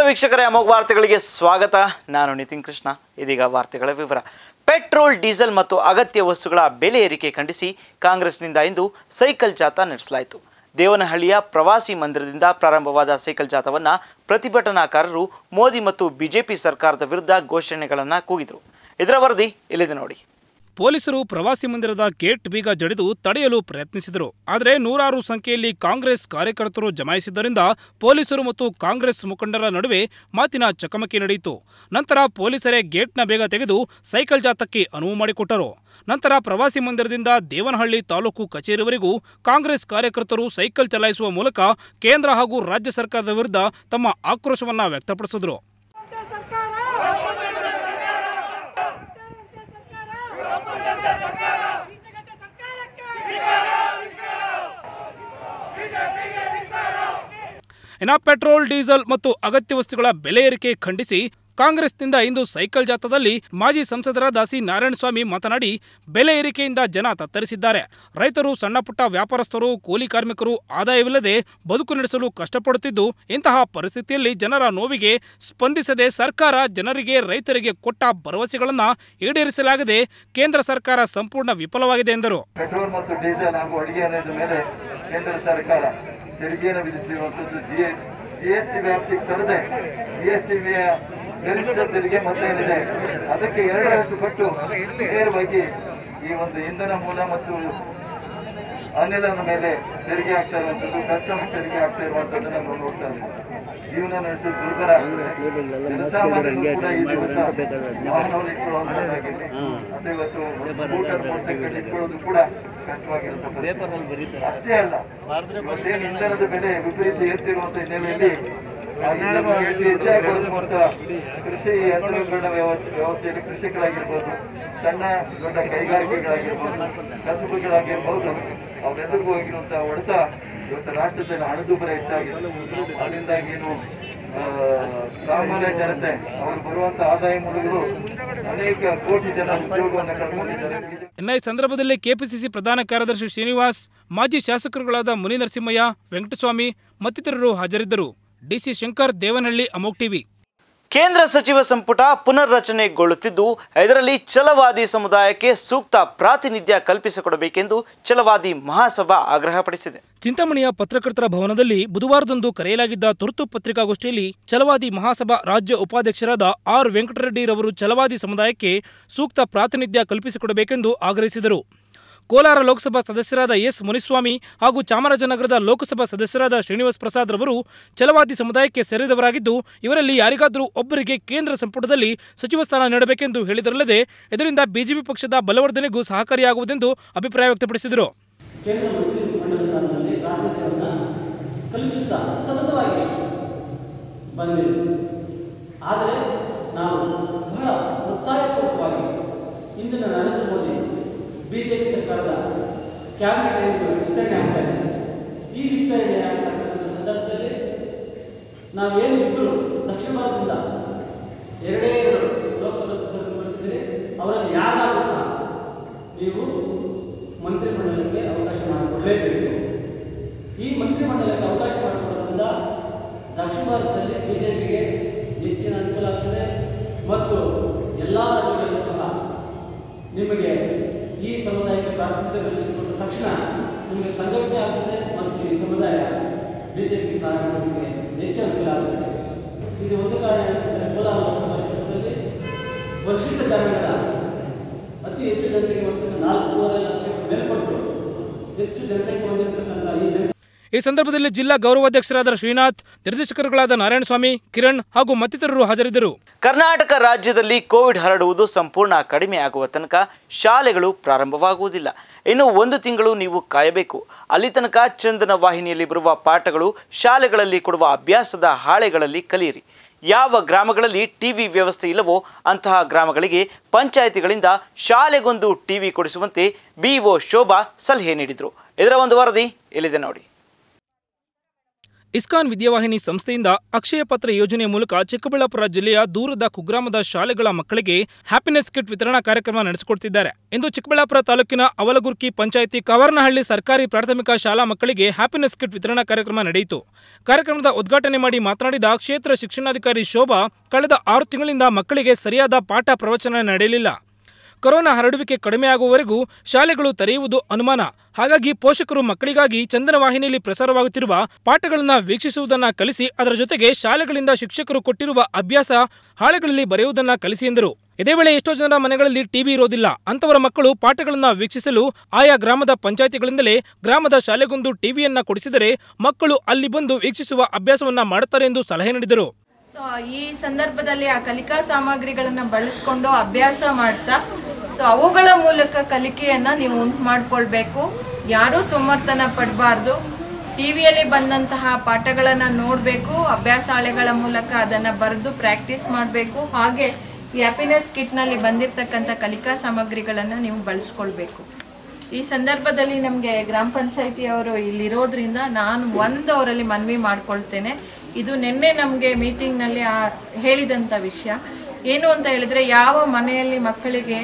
ವೀಕ್ಷಕರೇ ಅಮೋಘ ವಾರ್ತೆಗಳಿಗೆ ಸ್ವಾಗತ ನಾನು ನಿತಿನ್ ಕೃಷ್ಣ ಇದೀಗ ವಾರ್ತೆಗಳ ವಿವರ ಪೆಟ್ರೋಲ್ ಡೀಸೆಲ್ ಮತ್ತು ಅಗತ್ಯ ವಸ್ತುಗಳ ಬೆಲೆ ಏರಿಕೆ ಖಂಡಿಸಿ ಕಾಂಗ್ರೆಸ್ನಿಂದ ಇಂದು ಸೈಕಲ್ ಜಾಥಾ ನಡೆಸಲಾಯಿತು ದೇವನಹಳ್ಳಿಯ ಪ್ರವಾಸಿ ಮಂದಿರದಿಂದ ಪ್ರಾರಂಭವಾದ ಸೈಕಲ್ ಜಾಥಾವನ್ನು ಪ್ರತಿಭಟನಾಕಾರರು ಮೋದಿ ಮತ್ತು ಬಿಜೆಪಿ ಸರ್ಕಾರದ ವಿರುದ್ಧ ಘೋಷಣೆಗಳನ್ನು ಕೂಗಿದರು ಇದರ ವರದಿ ಇಲ್ಲಿದೆ ನೋಡಿ ಪೊಲೀಸರು ಪ್ರವಾಸಿ ಮಂದಿರದ ಗೇಟ್ ಬೀಗ ಜಡಿದು ತಡೆಯಲು ಪ್ರಯತ್ನಿಸಿದರು ಆದರೆ ನೂರಾರು ಸಂಖ್ಯೆಯಲ್ಲಿ ಕಾಂಗ್ರೆಸ್ ಕಾರ್ಯಕರ್ತರು ಜಮಾಯಿಸಿದ್ದರಿಂದ ಪೊಲೀಸರು ಮತ್ತು ಕಾಂಗ್ರೆಸ್ ಮುಖಂಡರ ನಡುವೆ ಮಾತಿನ ಚಕಮಕಿ ನಡೆಯಿತು ನಂತರ ಪೊಲೀಸರೇ ಗೇಟ್ನ ಬೇಗ ತೆಗೆದು ಸೈಕಲ್ ಜಾಥಕ್ಕೆ ಅನುವು ಮಾಡಿಕೊಟ್ಟರು ನಂತರ ಪ್ರವಾಸಿ ಮಂದಿರದಿಂದ ದೇವನಹಳ್ಳಿ ತಾಲೂಕು ಕಚೇರಿವರೆಗೂ ಕಾಂಗ್ರೆಸ್ ಕಾರ್ಯಕರ್ತರು ಸೈಕಲ್ ಚಲಾಯಿಸುವ ಮೂಲಕ ಕೇಂದ್ರ ಹಾಗೂ ರಾಜ್ಯ ಸರ್ಕಾರದ ವಿರುದ್ಧ ತಮ್ಮ ಆಕ್ರೋಶವನ್ನ ವ್ಯಕ್ತಪಡಿಸಿದರು ಇನ್ನ ಪೆಟ್ರೋಲ್ ಡೀಸೆಲ್ ಮತ್ತು ಅಗತ್ಯ ವಸ್ತುಗಳ ಬೆಲೆ ಏರಿಕೆ ಖಂಡಿಸಿ ಕಾಂಗ್ರೆಸ್ನಿಂದ ಇಂದು ಸೈಕಲ್ ಜಾಥಾದಲ್ಲಿ ಮಾಜಿ ಸಂಸದರಾದ ಸಿ ನಾರಾಯಣಸ್ವಾಮಿ ಮಾತನಾಡಿ ಬೆಲೆ ಏರಿಕೆಯಿಂದ ಜನ ತತ್ತರಿಸಿದ್ದಾರೆ ರೈತರು ಸಣ್ಣಪುಟ್ಟ ವ್ಯಾಪಾರಸ್ಥರು ಕೂಲಿ ಕಾರ್ಮಿಕರು ಆದಾಯವಿಲ್ಲದೆ ಬದುಕು ನಡೆಸಲು ಕಷ್ಟಪಡುತ್ತಿದ್ದು ಇಂತಹ ಪರಿಸ್ಥಿತಿಯಲ್ಲಿ ಜನರ ನೋವಿಗೆ ಸ್ಪಂದಿಸದೆ ಸರ್ಕಾರ ಜನರಿಗೆ ರೈತರಿಗೆ ಕೊಟ್ಟ ಭರವಸೆಗಳನ್ನು ಈಡೇರಿಸಲಾಗದೆ ಕೇಂದ್ರ ಸರ್ಕಾರ ಸಂಪೂರ್ಣ ವಿಫಲವಾಗಿದೆ ಎಂದರು ಪೆಟ್ರೋಲ್ ಮತ್ತು ಡೀಸೆಲ್ ಹಾಗೂ ಅಡುಗೆ ಎಣ್ಣೆದ ಮೇಲೆ ಕೇಂದ್ರ ಸರ್ಕಾರ ತೆರಿಗೆಯನ್ನು ವಿಧಿಸಿರುವಂಥದ್ದು ಜಿ ಜಿ ಎಸ್ ಟಿ ವ್ಯಾಪ್ತಿಗೆ ತರದೆ ಜಿ ಎಸ್ ಟಿ ಗರಿಷ್ಠ ತೆರಿಗೆ ಮೊತ್ತ ಏನಿದೆ ಅದಕ್ಕೆ ಎರಡರಷ್ಟು ಪಟ್ಟು ನೇರವಾಗಿ ಈ ಒಂದು ಇಂಧನ ಮೂಲ ಮತ್ತು ಅನಿಲದ ಮೇಲೆ ತೆರಿಗೆ ಆಗ್ತಾ ಇರುವಂಥದ್ದು ಕಸ್ಟಮ್ಸ್ ತೆರಿಗೆ ಆಗ್ತಾ ಇರುವಂಥದ್ದನ್ನ ನಾವು ನೋಡ್ತಾ ಇದ್ದೀವಿ ಜೀವನ ನಡೆಸೋದು ದುರ್ಬರ ಆಗ್ತದೆ ಜನಸಾಮಾನ್ಯರು ಕೂಡ ಈ ದಿವಸ ವಾಹನವನ್ನು ಇಟ್ಕೊಳ್ಳುವಂಥದ್ದಾಗಿರಲಿ ಅಥವಾ ಇವತ್ತು ಸ್ಕೂಟರ್ ಮೋಟರ್ ಸೈಕಲ್ ಇಟ್ಕೊಳ್ಳೋದು ಕೂಡ ಕಷ್ಟವಾಗಿರುತ್ತೆ ಅಷ್ಟೇ ಅಲ್ಲ ಇವತ್ತೇನು ಇಂಧನದ ಬೆಲೆ ವಿಪರೀತ ಏರ್ತಿರುವಂತ ಹಿನ್ನೆಲೆಯಲ್ಲಿ ಆ ಇಂಧನ ಅತಿ ಹೆಚ್ಚಾಗಿ ಬಳಸುವಂತ ಕೃಷಿ ಯಂತ್ರೋಪಕರಣ ವ್ಯವಸ್ಥೆ ವ್ಯವಸ್ಥೆಯಲ್ಲಿ ಕೃಷಿಕರಾಗಿರ್ಬೋದು ಸಣ್ಣ ದೊಡ್ಡ ಕೈಗಾರಿಕೆಗಳಾಗಿರ್ಬೋದು ಕಸಬುಗಳಾಗಿರ್ಬೋದು ಅವರೆಲ್ಲರಿಗೂ ಆಗಿರುವಂತ ಹೊಡೆತ ಇವತ್ತು ರಾಷ್ಟ್ರದಲ್ಲಿ ಹಣದುಬ್ಬರ ಹೆಚ್ಚಾಗಿದೆ ಅದರಿಂದಾಗಿ ಏನು ಆ, ಸಾಮಾನ್ಯ ಜನತೆ ಅವರು ಬರುವಂತ ಆದಾಯ ಮೂಲಗಳು ಅನೇಕ ಕೋಟಿ ಜನ ಉದ್ಯೋಗವನ್ನು ಕಳ್ಕೊಂಡಿದ್ದಾರೆ ಇನ್ನ ಈ ಸಂದರ್ಭದಲ್ಲಿ ಕೆಪಿಸಿಸಿ ಪ್ರಧಾನ ಕಾರ್ಯದರ್ಶಿ ಶ್ರೀನಿವಾಸ್ ಮಾಜಿ ಶಾಸಕರುಗಳಾದ ಮುನಿ ನರಸಿಂಹಯ್ಯ ವೆಂಕಟಸ್ವಾಮಿ ಮತ್ತಿತರರು ಹಾಜರಿದ್ದರು ಡಿಸಿ ಶಂಕರ್ ದೇವನಹಳ್ಳಿ ಅಮೋಕ್ ಟಿವಿ ಕೇಂದ್ರ ಸಚಿವ ಸಂಪುಟ ಪುನರ್ರಚನೆಗೊಳ್ಳುತ್ತಿದ್ದು ಇದರಲ್ಲಿ ಛಲವಾದಿ ಸಮುದಾಯಕ್ಕೆ ಸೂಕ್ತ ಪ್ರಾತಿನಿಧ್ಯ ಕಲ್ಪಿಸಿಕೊಡಬೇಕೆಂದು ಛಲವಾದಿ ಮಹಾಸಭಾ ಆಗ್ರಹಪಡಿಸಿದೆ ಚಿಂತಾಮಣಿಯ ಪತ್ರಕರ್ತರ ಭವನದಲ್ಲಿ ಬುಧವಾರದಂದು ಕರೆಯಲಾಗಿದ್ದ ತುರ್ತು ಪತ್ರಿಕಾಗೋಷ್ಠಿಯಲ್ಲಿ ಛಲವಾದಿ ಮಹಾಸಭಾ ರಾಜ್ಯ ಉಪಾಧ್ಯಕ್ಷರಾದ ಆರ್ ವೆಂಕಟರೆಡ್ಡಿರವರು ಛಲವಾದಿ ಸಮುದಾಯಕ್ಕೆ ಸೂಕ್ತ ಪ್ರಾತಿನಿಧ್ಯ ಕಲ್ಪಿಸಿಕೊಡಬೇಕೆಂದು ಆಗ್ರಹಿಸಿದರು ಕೋಲಾರ ಲೋಕಸಭಾ ಸದಸ್ಯರಾದ ಎಸ್ ಮುನಿಸ್ವಾಮಿ ಹಾಗೂ ಚಾಮರಾಜನಗರದ ಲೋಕಸಭಾ ಸದಸ್ಯರಾದ ಶ್ರೀನಿವಾಸ್ ಪ್ರಸಾದ್ ರವರು ಛಲವಾದಿ ಸಮುದಾಯಕ್ಕೆ ಸೇರಿದವರಾಗಿದ್ದು ಇವರಲ್ಲಿ ಯಾರಿಗಾದರೂ ಒಬ್ಬರಿಗೆ ಕೇಂದ್ರ ಸಂಪುಟದಲ್ಲಿ ಸಚಿವ ಸ್ಥಾನ ನೀಡಬೇಕೆಂದು ಹೇಳಿದರಲ್ಲದೆ ಇದರಿಂದ ಬಿಜೆಪಿ ಪಕ್ಷದ ಬಲವರ್ಧನೆಗೂ ಸಹಕಾರಿಯಾಗುವುದೆಂದು ಅಭಿಪ್ರಾಯ ವ್ಯಕ್ತಪಡಿಸಿದರು ಕೇಂದ್ರ ಮಂತ್ರಿ ಮಂಡಲ ಸ್ಥಾನದಲ್ಲಿ ಪ್ರಾತಿನಿಧ್ಯವನ್ನು ಕಲ್ಪಿಸುತ್ತಾ ಸತತವಾಗಿ ಬಂದಿದೆ ಆದರೆ ನಾವು ಬಹಳ ಒತ್ತಾಯಪೂರ್ವಕವಾಗಿ ಇಂದಿನ Narendra Modi B J P ಸರ್ಕಾರದ ಕ್ಯಾಬಿನೆಟ್ ಏನು ವಿಸ್ತರಣೆ ಆಗ್ತಾ ಇದೆ ಈ ವಿಸ್ತರಣೆ ಆಗ್ತಕ್ಕಂಥ ಸಂದರ್ಭದಲ್ಲಿ ನಾವೇನು ಇಬ್ಬರು ದಕ್ಷಿಣ ಭಾರತದಿಂದ ಎರಡೇ ಎರಡು ಲೋಕಸಭಾ ಸದಸ್ಯರನ್ನು ಕಳಿಸಿದರೆ ಅವರಲ್ಲಿ ಯಾರಾದರೂ ಸಹ ನೀವು ಮಂತ್ರಿಮಂಡಲಕ್ಕೆ ಅವಕಾಶ ಮಾಡಿಕೊಡಲೇಬೇಕು ಈ ಮಂತ್ರಿಮಂಡಲಕ್ಕೆ ಅವಕಾಶ ಮಾಡಿಕೊಡೋದ್ರಿಂದ ದಕ್ಷಿಣ ಭಾರತದಲ್ಲಿ ಬಿ ಜೆ ಪಿಗೆ ಹೆಚ್ಚಿನ ಅನುಕೂಲ ಆಗ್ತದೆ ಮತ್ತು ಎಲ್ಲ ರಾಜ್ಯಗಳಲ್ಲೂ ಸಹ ನಿಮಗೆ ಈ ಸಮುದಾಯಕ್ಕೆ ಪ್ರಾತಿನಿಧ್ಯ ಕಲ್ಪಿಸಿಕೊಟ್ಟ ತಕ್ಷಣ ನಿಮಗೆ ಸಂಘಟನೆ ಆಗ್ತದೆ ಮತ್ತು ಈ ಸಮುದಾಯ ಬಿ ಜೆ ಪಿ ಸಹ ನಿಮಗೆ ಹೆಚ್ಚು ಅನುಕೂಲ ಆಗ್ತದೆ ಇದು ಒಂದು ಕಾರಣ ಏನಂತಂದರೆ ಕೋಲಾರ ಲೋಕಸಭಾ ಕ್ಷೇತ್ರದಲ್ಲಿ ಪರಿಶಿಷ್ಟ ಜನಾಂಗದ ಅತಿ ಹೆಚ್ಚು ಜನಸಂಖ್ಯೆ ಹೊಂದಿರುವ ನಾಲ್ಕೂವರೆ ಲಕ್ಷ ಮೇಲ್ಪಟ್ಟು ಹೆಚ್ಚು ಜನಸಂಖ್ಯೆ ಹೊಂದಿರತಕ್ಕಂಥ ಈ ಜನಸಂಖ್ಯೆ ಈ ಸಂದರ್ಭದಲ್ಲಿ ಜಿಲ್ಲಾ ಗೌರವಾಧ್ಯಕ್ಷರಾದ ಶ್ರೀನಾಥ್ ನಿರ್ದೇಶಕರುಗಳಾದ ನಾರಾಯಣಸ್ವಾಮಿ ಕಿರಣ್ ಹಾಗೂ ಮತ್ತಿತರರು ಹಾಜರಿದ್ದರು ಕರ್ನಾಟಕ ರಾಜ್ಯದಲ್ಲಿ ಕೋವಿಡ್ ಹರಡುವುದು ಸಂಪೂರ್ಣ ಕಡಿಮೆಯಾಗುವ ತನಕ ಶಾಲೆಗಳು ಪ್ರಾರಂಭವಾಗುವುದಿಲ್ಲ ಇನ್ನು ಒಂದು ತಿಂಗಳು ನೀವು ಕಾಯಬೇಕು ಅಲ್ಲಿ ತನಕ ಚಂದನ ವಾಹಿನಿಯಲ್ಲಿ ಬರುವ ಪಾಠಗಳು ಶಾಲೆಗಳಲ್ಲಿ ಕೊಡುವ ಅಭ್ಯಾಸದ ಹಾಳೆಗಳಲ್ಲಿ ಕಲಿಯಿರಿ ಯಾವ ಗ್ರಾಮಗಳಲ್ಲಿ ಟಿವಿ ವ್ಯವಸ್ಥೆ ಇಲ್ಲವೋ ಅಂತಹ ಗ್ರಾಮಗಳಿಗೆ ಪಂಚಾಯಿತಿಗಳಿಂದ ಶಾಲೆಗೊಂದು ಟಿವಿ ಕೊಡಿಸುವಂತೆ ಬಿಒ ಶೋಭಾ ಸಲಹೆ ನೀಡಿದರು ಇದರ ಒಂದು ವರದಿ ಇಲ್ಲಿದೆ ನೋಡಿ ಇಸ್ಕಾನ್ ವಿದ್ಯಾವಾಹಿನಿ ಸಂಸ್ಥೆಯಿಂದ ಅಕ್ಷಯ ಪತ್ರ ಯೋಜನೆಯ ಮೂಲಕ ಚಿಕ್ಕಬಳ್ಳಾಪುರ ಜಿಲ್ಲೆಯ ದೂರದ ಕುಗ್ರಾಮದ ಶಾಲೆಗಳ ಮಕ್ಕಳಿಗೆ ಹ್ಯಾಪಿನೆಸ್ ಕಿಟ್ ವಿತರಣಾ ಕಾರ್ಯಕ್ರಮ ನಡೆಸಿಕೊಡ್ತಿದ್ದಾರೆ ಇಂದು ಚಿಕ್ಕಬಳ್ಳಾಪುರ ತಾಲೂಕಿನ ಅವಲಗುರ್ಕಿ ಪಂಚಾಯಿತಿ ಕವರ್ನಹಳ್ಳಿ ಸರ್ಕಾರಿ ಪ್ರಾಥಮಿಕ ಶಾಲಾ ಮಕ್ಕಳಿಗೆ ಹ್ಯಾಪಿನೆಸ್ ಕಿಟ್ ವಿತರಣಾ ಕಾರ್ಯಕ್ರಮ ನಡೆಯಿತು ಕಾರ್ಯಕ್ರಮದ ಉದ್ಘಾಟನೆ ಮಾಡಿ ಮಾತನಾಡಿದ ಕ್ಷೇತ್ರ ಶಿಕ್ಷಣಾಧಿಕಾರಿ ಶೋಭಾ ಕಳೆದ ಆರು ತಿಂಗಳಿಂದ ಮಕ್ಕಳಿಗೆ ಸರಿಯಾದ ಪಾಠ ಪ್ರವಚನ ನಡೆಯಲಿಲ್ಲ ಕೊರೋನಾ ಹರಡುವಿಕೆ ಕಡಿಮೆಯಾಗುವವರೆಗೂ ಶಾಲೆಗಳು ತೆರೆಯುವುದು ಅನುಮಾನ ಹಾಗಾಗಿ ಪೋಷಕರು ಮಕ್ಕಳಿಗಾಗಿ ಚಂದನ ವಾಹಿನಿಯಲ್ಲಿ ಪ್ರಸಾರವಾಗುತ್ತಿರುವ ಪಾಠಗಳನ್ನು ವೀಕ್ಷಿಸುವುದನ್ನ ಕಲಿಸಿ ಅದರ ಜೊತೆಗೆ ಶಾಲೆಗಳಿಂದ ಶಿಕ್ಷಕರು ಕೊಟ್ಟಿರುವ ಅಭ್ಯಾಸ ಹಾಳೆಗಳಲ್ಲಿ ಬರೆಯುವುದನ್ನ ಕಲಿಸಿ ಎಂದರು ಇದೇ ವೇಳೆ ಎಷ್ಟೋ ಜನರ ಮನೆಗಳಲ್ಲಿ ಟಿವಿ ಇರೋದಿಲ್ಲ ಅಂತವರ ಮಕ್ಕಳು ಪಾಠಗಳನ್ನ ವೀಕ್ಷಿಸಲು ಆಯಾ ಗ್ರಾಮದ ಪಂಚಾಯಿತಿಗಳಿಂದಲೇ ಗ್ರಾಮದ ಶಾಲೆಗೊಂದು ಟಿವಿಯನ್ನ ಕೊಡಿಸಿದರೆ ಮಕ್ಕಳು ಅಲ್ಲಿ ಬಂದು ವೀಕ್ಷಿಸುವ ಅಭ್ಯಾಸವನ್ನ ಮಾಡುತ್ತಾರೆ ಎಂದು ಸಲಹೆ ನೀಡಿದರು ಸೊ ಈ ಸಂದರ್ಭದಲ್ಲಿ ಆ ಕಲಿಕಾ ಸಾಮಗ್ರಿಗಳನ್ನ ಬಳಸ್ಕೊಂಡು ಅಭ್ಯಾಸ ಮಾಡ್ತಾ ಸೊ ಅವುಗಳ ಮೂಲಕ ಕಲಿಕೆಯನ್ನ ನೀವು ಉಂಟು ಮಾಡ್ಕೊಳ್ಬೇಕು ಯಾರೂ ಸೋಮರ್ತನ ಪಡಬಾರ್ದು ಟಿವಿಯಲ್ಲಿ ಬಂದಂತಹ ಪಾಠಗಳನ್ನು ನೋಡಬೇಕು ಅಭ್ಯಾಸಾಳೆಗಳ ಮೂಲಕ ಅದನ್ನು ಬರೆದು ಪ್ರಾಕ್ಟೀಸ್ ಮಾಡಬೇಕು ಹಾಗೆ ಈ ಹ್ಯಾಪಿನೆಸ್ ಕಿಟ್ನಲ್ಲಿ ಬಂದಿರತಕ್ಕಂಥ ಕಲಿಕಾ ಸಾಮಗ್ರಿಗಳನ್ನು ನೀವು ಬಳಸ್ಕೊಳ್ಬೇಕು ಈ ಸಂದರ್ಭದಲ್ಲಿ ನಮಗೆ ಗ್ರಾಮ ಪಂಚಾಯಿತಿಯವರು ಇಲ್ಲಿರೋದ್ರಿಂದ ನಾನು ಒಂದು ಅವರಲ್ಲಿ ಮನವಿ ಮಾಡ್ಕೊಳ್ತೇನೆ ಇದು ನಿನ್ನೆ ನಮಗೆ ಮೀಟಿಂಗ್ನಲ್ಲಿ ಹೇಳಿದಂಥ ವಿಷಯ ಏನು ಅಂತ ಹೇಳಿದ್ರೆ ಯಾವ ಮನೆಯಲ್ಲಿ ಮಕ್ಕಳಿಗೆ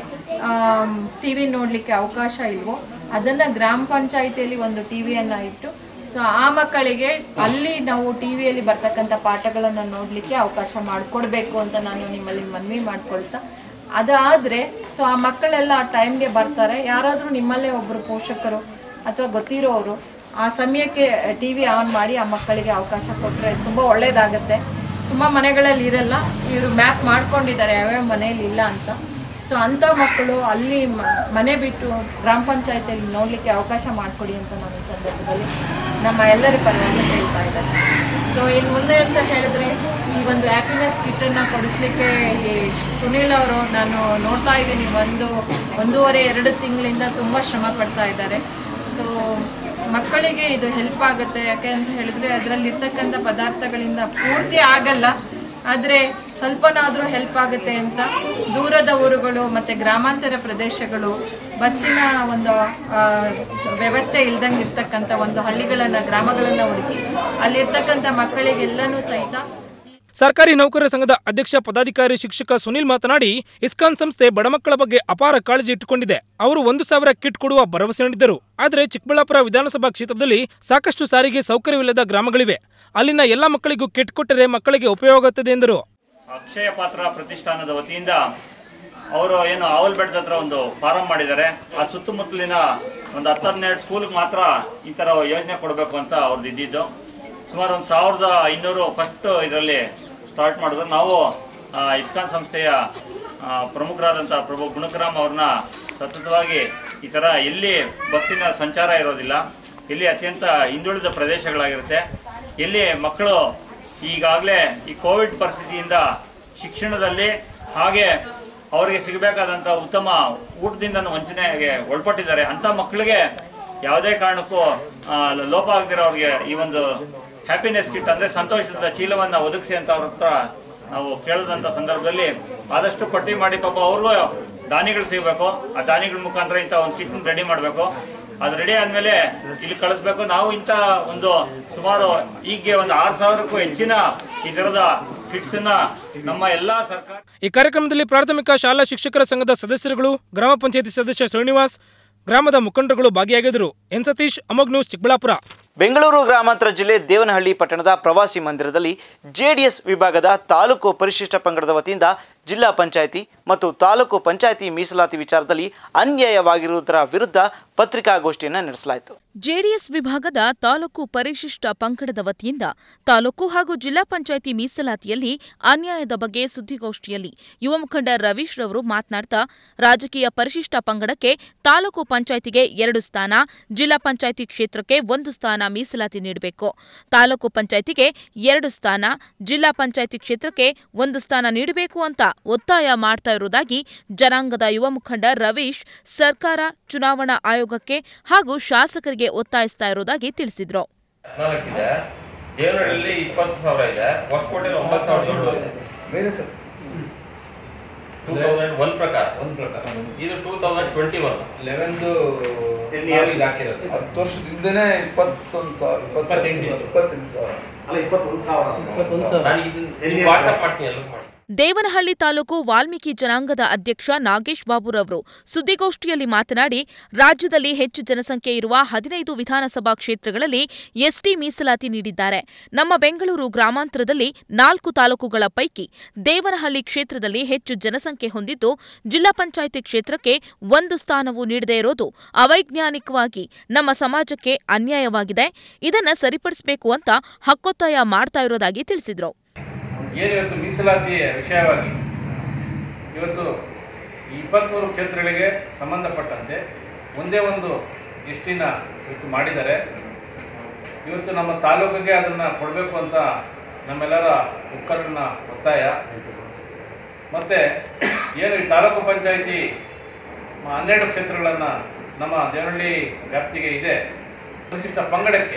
ಟಿ ವಿ ನೋಡಲಿಕ್ಕೆ ಅವಕಾಶ ಇಲ್ವೋ ಅದನ್ನು ಗ್ರಾಮ ಪಂಚಾಯಿತಿಯಲ್ಲಿ ಒಂದು ಟಿ ವಿಯನ್ನು ಇಟ್ಟು ಸೊ ಆ ಮಕ್ಕಳಿಗೆ ಅಲ್ಲಿ ನಾವು ಟಿ ವಿಯಲ್ಲಿ ಬರ್ತಕ್ಕಂಥ ಪಾಠಗಳನ್ನು ನೋಡಲಿಕ್ಕೆ ಅವಕಾಶ ಮಾಡಿಕೊಡ್ಬೇಕು ಅಂತ ನಾನು ನಿಮ್ಮಲ್ಲಿ ಮನವಿ ಮಾಡ್ಕೊಳ್ತಾ ಅದಾದರೆ ಸೊ ಆ ಮಕ್ಕಳೆಲ್ಲ ಆ ಟೈಮ್ಗೆ ಬರ್ತಾರೆ ಯಾರಾದರೂ ನಿಮ್ಮಲ್ಲೇ ಒಬ್ಬರು ಪೋಷಕರು ಅಥವಾ ಗೊತ್ತಿರೋರು ಆ ಸಮಯಕ್ಕೆ ಟಿ ವಿ ಆನ್ ಮಾಡಿ ಆ ಮಕ್ಕಳಿಗೆ ಅವಕಾಶ ಕೊಟ್ಟರೆ ತುಂಬ ಒಳ್ಳೆಯದಾಗತ್ತೆ ತುಂಬ ಮನೆಗಳಲ್ಲಿ ಇರಲ್ಲ ಇವರು ಮ್ಯಾಪ್ ಮಾಡ್ಕೊಂಡಿದ್ದಾರೆ ಯಾವ್ಯಾವ ಮನೆಯಲ್ಲಿ ಇಲ್ಲ ಅಂತ ಸೊ ಅಂಥ ಮಕ್ಕಳು ಅಲ್ಲಿ ಮ- ಮನೆ ಬಿಟ್ಟು ಗ್ರಾಮ ಪಂಚಾಯತಿಯಲ್ಲಿ ನೋಡಲಿಕ್ಕೆ ಅವಕಾಶ ಮಾಡಿಕೊಡಿ ಅಂತ ನಾನು ಈ ಸಂದರ್ಭದಲ್ಲಿ ನಮ್ಮ ಎಲ್ಲರ ಪರವಾಗಿ ಹೇಳ್ತಾ ಇದ್ದಾರೆ ಸೊ ಇನ್ನು ಮುಂದೆ ಅಂತ ಹೇಳಿದ್ರೆ ಈ ಒಂದು ಹ್ಯಾಪಿನೆಸ್ ಕಿಟ್ಟನ್ನು ಕೊಡಿಸ್ಲಿಕ್ಕೆ ಈ ಸುನೀಲ್ ಅವರು ನಾನು ನೋಡ್ತಾ ಇದ್ದೀನಿ ಒಂದು ಒಂದೂವರೆ ಎರಡು ತಿಂಗಳಿಂದ ತುಂಬ ಶ್ರಮ ಪಡ್ತಾ ಇದ್ದಾರೆ ಸೊ ಮಕ್ಕಳಿಗೆ ಇದು ಹೆಲ್ಪ್ ಆಗುತ್ತೆ ಯಾಕೆ ಅಂತ ಹೇಳಿದ್ರೆ ಅದರಲ್ಲಿರ್ತಕ್ಕಂಥ ಪದಾರ್ಥಗಳಿಂದ ಪೂರ್ತಿ ಆಗಲ್ಲ ಆದರೆ ಸ್ವಲ್ಪನಾದರೂ ಹೆಲ್ಪ್ ಆಗುತ್ತೆ ಅಂತ ದೂರದ ಊರುಗಳು ಮತ್ತು ಗ್ರಾಮಾಂತರ ಪ್ರದೇಶಗಳು ಬಸ್ಸಿನ ಒಂದು ಆ, ವ್ಯವಸ್ಥೆ ಇಲ್ದಂಗೆ ಇರ್ತಕ್ಕಂಥ ಒಂದು ಹಳ್ಳಿಗಳನ್ನು ಗ್ರಾಮಗಳನ್ನು ಹುಡುಕಿ ಅಲ್ಲಿರ್ತಕ್ಕಂಥ ಮಕ್ಕಳಿಗೆಲ್ಲನೂ ಸಹಿತ ಸರ್ಕಾರಿ ನೌಕರರ ಸಂಘದ ಅಧ್ಯಕ್ಷ ಪದಾಧಿಕಾರಿ ಶಿಕ್ಷಕ ಸುನಿಲ್ ಮಾತನಾಡಿ ಇಸ್ಕಾನ್ ಸಂಸ್ಥೆ ಬಡಮಕ್ಕಳ ಬಗ್ಗೆ ಅಪಾರ ಕಾಳಜಿ ಇಟ್ಟುಕೊಂಡಿದೆ ಅವರು ಒಂದು ಸಾವಿರ ಕಿಟ್ ಕೊಡುವ ಭರವಸೆ ನೀಡಿದ್ದರು ಆದರೆ ಚಿಕ್ಕಬಳ್ಳಾಪುರ ವಿಧಾನಸಭಾ ಕ್ಷೇತ್ರದಲ್ಲಿ ಸಾಕಷ್ಟು ಸಾರಿಗೆ ಸೌಕರ್ಯವಿಲ್ಲದ ಗ್ರಾಮಗಳಿವೆ ಅಲ್ಲಿನ ಎಲ್ಲ ಮಕ್ಕಳಿಗೂ ಕಿಟ್ ಕೊಟ್ಟರೆ ಮಕ್ಕಳಿಗೆ ಉಪಯೋಗವಾಗುತ್ತದೆ ಎಂದರು ಅಕ್ಷಯ ಪಾತ್ರ ಪ್ರತಿಷ್ಠಾನದ ವತಿಯಿಂದ ಅವರು ಏನು ಆವಲ್ ಬೆಟ್ಟದ ಹತ್ರ ಒಂದು ಫಾರಂ ಮಾಡಿದ್ದಾರೆ ಆ ಸುತ್ತಮುತ್ತಲಿನ ಒಂದು ಹತ್ತು ಹನ್ನೆರಡು ಸ್ಕೂಲ್ಗೆ ಮಾತ್ರ ಈ ಥರ ಯೋಜನೆ ಕೊಡಬೇಕು ಅಂತ ಅವ್ರದ್ದು ಇದ್ದಿದ್ದು ಸುಮಾರು ಒಂದು ಸಾವಿರದ ಐನೂರು ಫಸ್ಟ್ ಇದರಲ್ಲಿ ಸ್ಟಾರ್ಟ್ ಮಾಡಿದ್ರು ನಾವು ಆ, ಇಸ್ಕಾನ್ ಸಂಸ್ಥೆಯ ಆ, ಪ್ರಮುಖರಾದಂಥ ಪ್ರಭು ಗುಣಕರಾಮ್ ಅವ್ರನ್ನ ಸತತವಾಗಿ ಈ ಥರ ಎಲ್ಲಿ ಬಸ್ಸಿನ ಸಂಚಾರ ಇರೋದಿಲ್ಲ ಎಲ್ಲಿ ಅತ್ಯಂತ ಹಿಂದುಳಿದ ಪ್ರದೇಶಗಳಾಗಿರುತ್ತೆ ಎಲ್ಲಿ ಮಕ್ಕಳು ಈಗಾಗಲೇ ಈ ಕೋವಿಡ್ ಪರಿಸ್ಥಿತಿಯಿಂದ ಶಿಕ್ಷಣದಲ್ಲಿ ಹಾಗೆ ಅವರಿಗೆ ಸಿಗಬೇಕಾದಂಥ ಉತ್ತಮ ಊಟದಿಂದ ವಂಚನೆಗೆ ಒಳಪಟ್ಟಿದ್ದಾರೆ ಅಂಥ ಮಕ್ಕಳಿಗೆ ಯಾವುದೇ ಕಾರಣಕ್ಕೂ ಆ, ಲೋಪ ಆಗದಿರೋ ಅವ್ರಿಗೆ ಈ ಒಂದು ಹ್ಯಾಪಿನೆಸ್ ಕಿಟ್ ಅಂದರೆ ಸಂತೋಷದ ಚೀಲವನ್ನು ಒದಗಿಸಿ ಅಂತ ಅವ್ರ ಹತ್ರ ನಾವು ಕೇಳಿದಂಥ ಸಂದರ್ಭದಲ್ಲಿ ಆದಷ್ಟು ಪಟ್ಟಿ ಮಾಡಿ ಪಾಪ ಅವ್ರಿಗೂ ದಾನಿಗಳು ಸಿಗಬೇಕು ಆ ದಾನಿಗಳ ಮುಖಾಂತರ ಇಂಥ ಒಂದು ಕಿಟ್ ರೆಡಿ ಮಾಡಬೇಕು ಅದು ರೆಡಿ ಆದಮೇಲೆ ಇಲ್ಲಿ ಕಳಿಸ್ಬೇಕು ನಾವು ಇಂಥ ಒಂದು ಸುಮಾರು ಈಗ ಒಂದು ಆರು ಸಾವಿರಕ್ಕೂ ಹೆಚ್ಚಿನ ಈ ಥರದ ಕಿಟ್ಸನ್ನ ನಮ್ಮ ಎಲ್ಲ ಸರ್ಕಾರ ಈ ಕಾರ್ಯಕ್ರಮದಲ್ಲಿ ಪ್ರಾಥಮಿಕ ಶಾಲಾ ಶಿಕ್ಷಕರ ಸಂಘದ ಸದಸ್ಯರುಗಳು ಗ್ರಾಮ ಪಂಚಾಯತಿ ಸದಸ್ಯ ಶ್ರೀನಿವಾಸ್ ಗ್ರಾಮದ ಮುಖಂಡರುಗಳು ಭಾಗಿಯಾಗಿದ್ದರು ಎನ್ ಸತೀಶ್ ಅಮೋಗ್ ನ್ಯೂಸ್ ಚಿಕ್ಕಬಳ್ಳಾಪುರ ಬೆಂಗಳೂರು ಗ್ರಾಮಾಂತರ ಜಿಲ್ಲೆ ದೇವನಹಳ್ಳಿ ಪಟ್ಟಣದ ಪ್ರವಾಸಿ ಮಂದಿರದಲ್ಲಿ ಜೆಡಿಎಸ್ ವಿಭಾಗದ ತಾಲೂಕು ಪರಿಶಿಷ್ಟ ಪಂಗಡದ ವತಿಯಿಂದ ಜಿಲ್ಲಾ ಪಂಚಾಯಿತಿ ಮತ್ತು ತಾಲೂಕು ಪಂಚಾಯಿತಿ ಮೀಸಲಾತಿ ವಿಚಾರದಲ್ಲಿ ಅನ್ಯಾಯವಾಗಿರುವುದರ ವಿರುದ್ಧ ಪತ್ರಿಕಾಗೋಷ್ಠಿಯನ್ನು ನಡೆಸಲಾಯಿತು ಜೆಡಿಎಸ್ ವಿಭಾಗದ ತಾಲೂಕು ಪರಿಶಿಷ್ಟ ಪಂಗಡದ ವತಿಯಿಂದ ತಾಲೂಕು ಹಾಗೂ ಜಿಲ್ಲಾ ಪಂಚಾಯಿತಿ ಮೀಸಲಾತಿಯಲ್ಲಿ ಅನ್ಯಾಯದ ಬಗ್ಗೆ ಸುದ್ದಿಗೋಷ್ಠಿಯಲ್ಲಿ ಯುವ ಮುಖಂಡ ರವೀಶ್ ರವರು ಮಾತನಾಡ್ತಾ ರಾಜಕೀಯ ಪರಿಶಿಷ್ಟ ಪಂಗಡಕ್ಕೆ ತಾಲೂಕು ಪಂಚಾಯಿತಿಗೆ ಎರಡು ಸ್ಥಾನ ಜಿಲ್ಲಾ ಪಂಚಾಯಿತಿ ಕ್ಷೇತ್ರಕ್ಕೆ ಒಂದು ಸ್ಥಾನ ಮೀಸಲಾತಿ ನೀಡಬೇಕು ತಾಲೂಕು ಪಂಚಾಯಿತಿಗೆ ಎರಡು ಸ್ಥಾನ ಜಿಲ್ಲಾ ಪಂಚಾಯಿತಿ ಕ್ಷೇತ್ರಕ್ಕೆ ಒಂದು ಸ್ಥಾನ ನೀಡಬೇಕು ಅಂತ ಒತ್ತಾಯ ಮಾಡ್ತಾ ಇರುವುದಾಗಿ ಜನಾಂಗದ ಯುವ ಮುಖಂಡ ರವೀಶ್ ಸರ್ಕಾರ ಚುನಾವಣಾ ಆಯೋಗಕ್ಕೆ ಹಾಗೂ ಶಾಸಕರಿಗೆ ಒತ್ತಾಯಿಸ್ತಾ ಇರುವುದಾಗಿ ತಿಳಿಸಿದ್ರು ನಾಲ್ಕಿದೆ ದೇವನಹಳ್ಳಿಲಿ ಇಪ್ಪತ್ತು ಸಾವಿರ ಇದೆ ಹೊಸಕೋಟೆಲಿ ಒಂಬತ್ತು ಸಾವಿರ ದುಡ್ಡು ಇದೆ ಟೂ ತೌಸಂಡ್ ಒನ್ ಪ್ರಕಾರ ಒಂದು ಪ್ರಕಾರ ಇದು ಟೂ ತೌಸಂಡ್ ಟ್ವೆಂಟಿ ಒನ್ ಲೆವೆನ್ದು years. ಹಾಕಿರೋದು ಹತ್ತು ವರ್ಷದಿಂದನೇ ಇಪ್ಪತ್ತೊಂದು ಸಾವಿರ ಇಪ್ಪತ್ತೆಂಟು ಇತ್ತು. ಇಪ್ಪತ್ತೆಂಟು ಸಾವಿರ ಅಲ್ಲ ಇಪ್ಪತ್ತೊಂದು ಸಾವಿರ ನಾನು ಇದನ್ನ ವಾಟ್ಸಪ್ ಮಾಡ್ತೀನಿ ಎಲ್ಲರಿಗೂ ಮಾಡಿ ದೇವನಹಳ್ಳಿ ತಾಲೂಕು ವಾಲ್ಮೀಕಿ ಜನಾಂಗದ ಅಧ್ಯಕ್ಷ ನಾಗೇಶ್ ಬಾಬುರವರು ಸುದ್ದಿಗೋಷ್ಠಿಯಲ್ಲಿ ಮಾತನಾಡಿ ರಾಜ್ಯದಲ್ಲಿ ಹೆಚ್ಚು ಜನಸಂಖ್ಯೆ ಇರುವ ಹದಿನೈದು ವಿಧಾನಸಭಾ ಕ್ಷೇತ್ರಗಳಲ್ಲಿ ಎಸ್ಟಿ ಮೀಸಲಾತಿ ನೀಡಿದ್ದಾರೆ ನಮ್ಮ ಬೆಂಗಳೂರು ಗ್ರಾಮಾಂತರದಲ್ಲಿ ನಾಲ್ಕು ತಾಲೂಕುಗಳ ಪೈಕಿ ದೇವನಹಳ್ಳಿ ಕ್ಷೇತ್ರದಲ್ಲಿ ಹೆಚ್ಚು ಜನಸಂಖ್ಯೆ ಹೊಂದಿದ್ದು ಜಿಲ್ಲಾ ಪಂಚಾಯಿತಿ ಕ್ಷೇತ್ರಕ್ಕೆ ಒಂದು ಸ್ಥಾನವೂ ನೀಡದೇ ಇರೋದು ಅವೈಜ್ಞಾನಿಕವಾಗಿ ನಮ್ಮ ಸಮಾಜಕ್ಕೆ ಅನ್ಯಾಯವಾಗಿದೆ ಇದನ್ನ ಸರಿಪಡಿಸಬೇಕು ಅಂತ ಹಕ್ಕೊತ್ತಾಯ ಮಾಡ್ತಾ ಇರೋದಾಗಿ ತಿಳಿಸಿದರು ಏನು ಇವತ್ತು ಮೀಸಲಾತಿಯ ವಿಷಯವಾಗಿ ಇವತ್ತು ಈ ಇಪ್ಪತ್ತ್ಮೂರು ಕ್ಷೇತ್ರಗಳಿಗೆ ಸಂಬಂಧಪಟ್ಟಂತೆ ಒಂದೇ ಒಂದು ಎಷ್ಟಿನ ಇವತ್ತು ಮಾಡಿದ್ದಾರೆ ಇವತ್ತು ನಮ್ಮ ತಾಲೂಕಿಗೆ ಅದನ್ನು ಕೊಡಬೇಕು ಅಂತ ನಮ್ಮೆಲ್ಲರ ಒಕ್ಕಲಿನ ಒತ್ತಾಯ ಮತ್ತು ಏನು ಈ ತಾಲೂಕು ಪಂಚಾಯಿತಿ ಹನ್ನೆರಡು ಕ್ಷೇತ್ರಗಳನ್ನು ನಮ್ಮ ದೇವನಹಳ್ಳಿ ವ್ಯಾಪ್ತಿಗೆ ಇದೆ ವಿಶಿಷ್ಟ ಪಂಗಡಕ್ಕೆ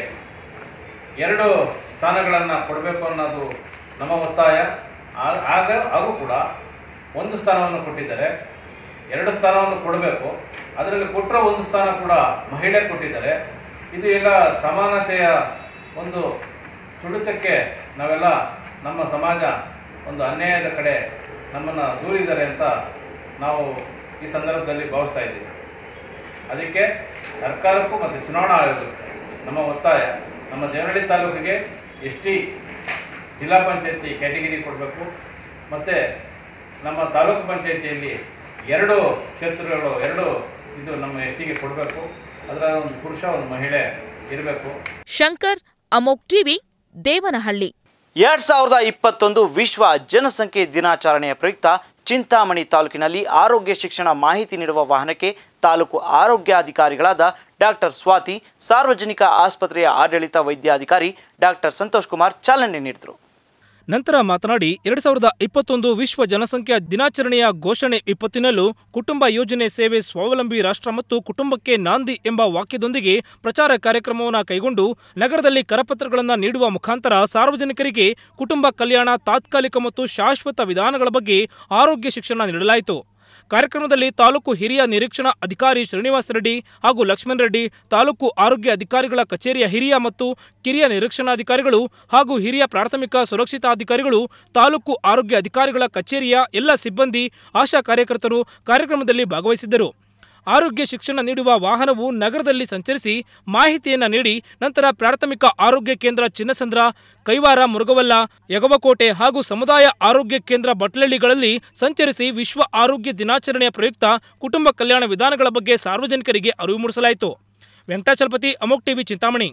ಎರಡು ಸ್ಥಾನಗಳನ್ನು ಕೊಡಬೇಕು ಅನ್ನೋದು ನಮ್ಮ ಒತ್ತಾಯ ಆ- ಆಗ ಹಾಗೂ ಕೂಡ ಒಂದು ಸ್ಥಾನವನ್ನು ಕೊಟ್ಟಿದ್ದಾರೆ ಎರಡು ಸ್ಥಾನವನ್ನು ಕೊಡಬೇಕು ಅದರಲ್ಲಿ ಕೊಟ್ಟರೆ ಒಂದು ಸ್ಥಾನ ಕೂಡ ಮಹಿಳೆ ಕೊಟ್ಟಿದ್ದಾರೆ ಇದು ಎಲ್ಲ ಸಮಾನತೆಯ ಒಂದು ತುಡಿತಕ್ಕೆ ನಾವೆಲ್ಲ ನಮ್ಮ ಸಮಾಜ ಒಂದು ಅನ್ಯಾಯದ ಕಡೆ ನಮ್ಮನ್ನು ದೂರಿದ್ದಾರೆ ಅಂತ ನಾವು ಈ ಸಂದರ್ಭದಲ್ಲಿ ಭಾವಿಸ್ತಾ ಇದ್ದೀವಿ ಅದಕ್ಕೆ ಸರ್ಕಾರಕ್ಕೂ ಮತ್ತು ಚುನಾವಣಾ ಆಯೋಗಕ್ಕೆ ನಮ್ಮ ಒತ್ತಾಯ ನಮ್ಮ ದೇವನಹಳ್ಳಿ ತಾಲೂಕಿಗೆ ಎಸ್ ಟಿ ಜಿಲ್ಲಾ ಪಂಚಾಯತಿ ಕ್ಯಾಟಗಿರಿ ಕೊಡಬೇಕು ಮತ್ತು ನಮ್ಮ ತಾಲೂಕು ಪಂಚಾಯತಿಯಲ್ಲಿ ಎರಡು ಕ್ಷೇತ್ರಗಳು ಎರಡು ಇದು ನಮ್ಮ ಎಸ್ ಟಿಗೆ ಕೊಡಬೇಕು ಅದರ ಒಂದು ಪುರುಷ ಒಂದು ಮಹಿಳೆ ಇರಬೇಕು ಶಂಕರ್ ಅಮೋಕ್ ಟಿವಿ ದೇವನಹಳ್ಳಿ ಎರಡ್ ಸಾವಿರದ ಇಪ್ಪತ್ತೊಂದು ವಿಶ್ವ ಜನಸಂಖ್ಯೆ ದಿನಾಚರಣೆಯ ಪ್ರಯುಕ್ತ ಚಿಂತಾಮಣಿ ತಾಲೂಕಿನಲ್ಲಿ ಆರೋಗ್ಯ ಶಿಕ್ಷಣ ಮಾಹಿತಿ ನೀಡುವ ವಾಹನಕ್ಕೆ ತಾಲೂಕು ಆರೋಗ್ಯಾಧಿಕಾರಿಗಳಾದ ಡಾಕ್ಟರ್ ಸ್ವಾತಿ ಸಾರ್ವಜನಿಕ ಆಸ್ಪತ್ರೆಯ ಆಡಳಿತ ವೈದ್ಯಾಧಿಕಾರಿ ಡಾಕ್ಟರ್ ಸಂತೋಷ್ ಕುಮಾರ್ ಚಾಲನೆ ನೀಡಿದರು ನಂತರ ಮಾತನಾಡಿ ಎರಡ್ ಸಾವಿರದ ಇಪ್ಪತ್ತೊಂದು ವಿಶ್ವ ಜನಸಂಖ್ಯಾ ದಿನಾಚರಣೆಯ ಘೋಷಣೆ ವಿಪತ್ತಿನಲ್ಲೂ ಕುಟುಂಬ ಯೋಜನೆ ಸೇವೆ ಸ್ವಾವಲಂಬಿ ರಾಷ್ಟ್ರ ಮತ್ತು ಕುಟುಂಬಕ್ಕೆ ನಾಂದಿ ಎಂಬ ವಾಕ್ಯದೊಂದಿಗೆ ಪ್ರಚಾರ ಕಾರ್ಯಕ್ರಮವನ್ನು ಕೈಗೊಂಡು ನಗರದಲ್ಲಿ ಕರಪತ್ರಗಳನ್ನು ನೀಡುವ ಮುಖಾಂತರ ಸಾರ್ವಜನಿಕರಿಗೆ ಕುಟುಂಬ ಕಲ್ಯಾಣ ತಾತ್ಕಾಲಿಕ ಮತ್ತು ಶಾಶ್ವತ ವಿಧಾನಗಳ ಬಗ್ಗೆ ಆರೋಗ್ಯ ಶಿಕ್ಷಣ ನೀಡಲಾಯಿತು ಕಾರ್ಯಕ್ರಮದಲ್ಲಿ ತಾಲೂಕು ಹಿರಿಯ ನಿರೀಕ್ಷಣಾ ಅಧಿಕಾರಿ ಶ್ರೀನಿವಾಸ ರೆಡ್ಡಿ ಹಾಗೂ ಲಕ್ಷ್ಮಣ್ ರೆಡ್ಡಿ ತಾಲೂಕು ಆರೋಗ್ಯ ಅಧಿಕಾರಿಗಳ ಕಚೇರಿಯ ಹಿರಿಯ ಮತ್ತು ಕಿರಿಯ ನಿರೀಕ್ಷಣಾಧಿಕಾರಿಗಳು ಹಾಗೂ ಹಿರಿಯ ಪ್ರಾಥಮಿಕ ಸುರಕ್ಷಿತಾಧಿಕಾರಿಗಳು ತಾಲೂಕು ಆರೋಗ್ಯ ಅಧಿಕಾರಿಗಳ ಕಚೇರಿಯ ಎಲ್ಲ ಸಿಬ್ಬಂದಿ ಆಶಾ ಕಾರ್ಯಕರ್ತರು ಕಾರ್ಯಕ್ರಮದಲ್ಲಿ ಭಾಗವಹಿಸಿದ್ದರು ಆರೋಗ್ಯ ಶಿಕ್ಷಣ ನೀಡುವ ವಾಹನವು ನಗರದಲ್ಲಿ ಸಂಚರಿಸಿ ಮಾಹಿತಿಯನ್ನು ನೀಡಿ ನಂತರ ಪ್ರಾಥಮಿಕ ಆರೋಗ್ಯ ಕೇಂದ್ರ ಚಿನ್ನಸಂದ್ರ ಕೈವಾರ ಮುರುಗವಲ್ಲ ಯಗವಕೋಟೆ ಹಾಗೂ ಸಮುದಾಯ ಆರೋಗ್ಯ ಕೇಂದ್ರ ಬಟ್ಲಳ್ಳಿಗಳಲ್ಲಿ ಸಂಚರಿಸಿ ವಿಶ್ವ ಆರೋಗ್ಯ ದಿನಾಚರಣೆಯ ಪ್ರಯುಕ್ತ ಕುಟುಂಬ ಕಲ್ಯಾಣ ವಿಧಾನಗಳ ಬಗ್ಗೆ ಸಾರ್ವಜನಿಕರಿಗೆ ಅರಿವು ಮೂಡಿಸಲಾಯಿತು ವೆಂಕಟಾಚಲಪತಿ ಅಮೋಕ್ ಟಿವಿ ಚಿಂತಾಮಣಿ